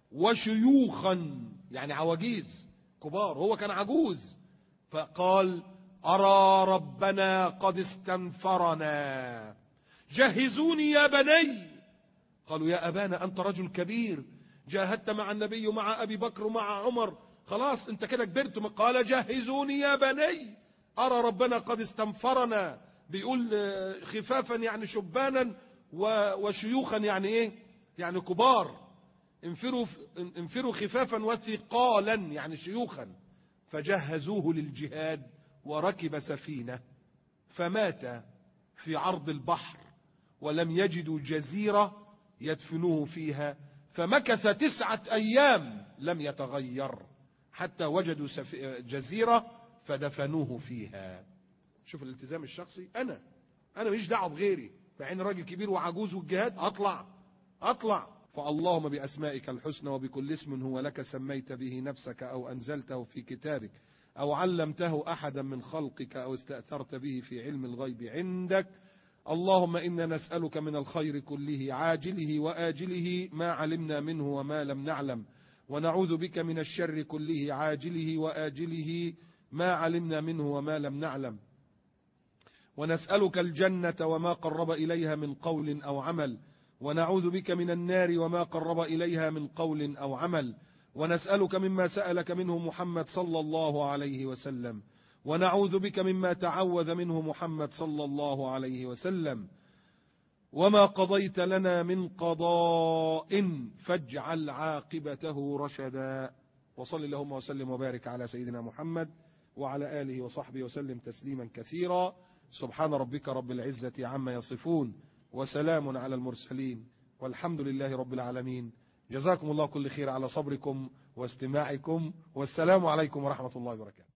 وشيوخا يعني عواجيز كبار هو كان عجوز فقال أرى ربنا قد استنفرنا جهزوني يا بني قالوا يا أبانا أنت رجل كبير جاهدت مع النبي ومع أبي بكر ومع عمر خلاص انت كده كبرت قال جهزوني يا بني أرى ربنا قد استنفرنا بيقول خفافا يعني شبانا وشيوخا يعني ايه يعني كبار انفروا, انفروا خفافا وثقالا يعني شيوخا فجهزوه للجهاد وركب سفينة فمات في عرض البحر ولم يجدوا جزيرة يدفنوه فيها فمكث تسعة أيام لم يتغير حتى وجدوا جزيرة فدفنوه فيها شوف الالتزام الشخصي أنا أنا مش دعوه بغيري مع ان راجل كبير وعجوز والجهاد اطلع اطلع فاللهم باسمائك الحسنى وبكل اسم هو لك سميت به نفسك او انزلته في كتابك او علمته احدا من خلقك او استاثرت به في علم الغيب عندك اللهم انا نسالك من الخير كله عاجله واجله ما علمنا منه وما لم نعلم ونعوذ بك من الشر كله عاجله واجله ما علمنا منه وما لم نعلم ونسألك الجنة وما قرب إليها من قول أو عمل ونعوذ بك من النار وما قرب إليها من قول أو عمل ونسألك مما سألك منه محمد صلى الله عليه وسلم ونعوذ بك مما تعوذ منه محمد صلى الله عليه وسلم وما قضيت لنا من قضاء فاجعل عاقبته رشدا وصل اللهم وسلم وبارك على سيدنا محمد وعلى آله وصحبه وسلم تسليما كثيرا سبحان ربك رب العزة عما يصفون وسلام على المرسلين والحمد لله رب العالمين جزاكم الله كل خير على صبركم واستماعكم والسلام عليكم ورحمة الله وبركاته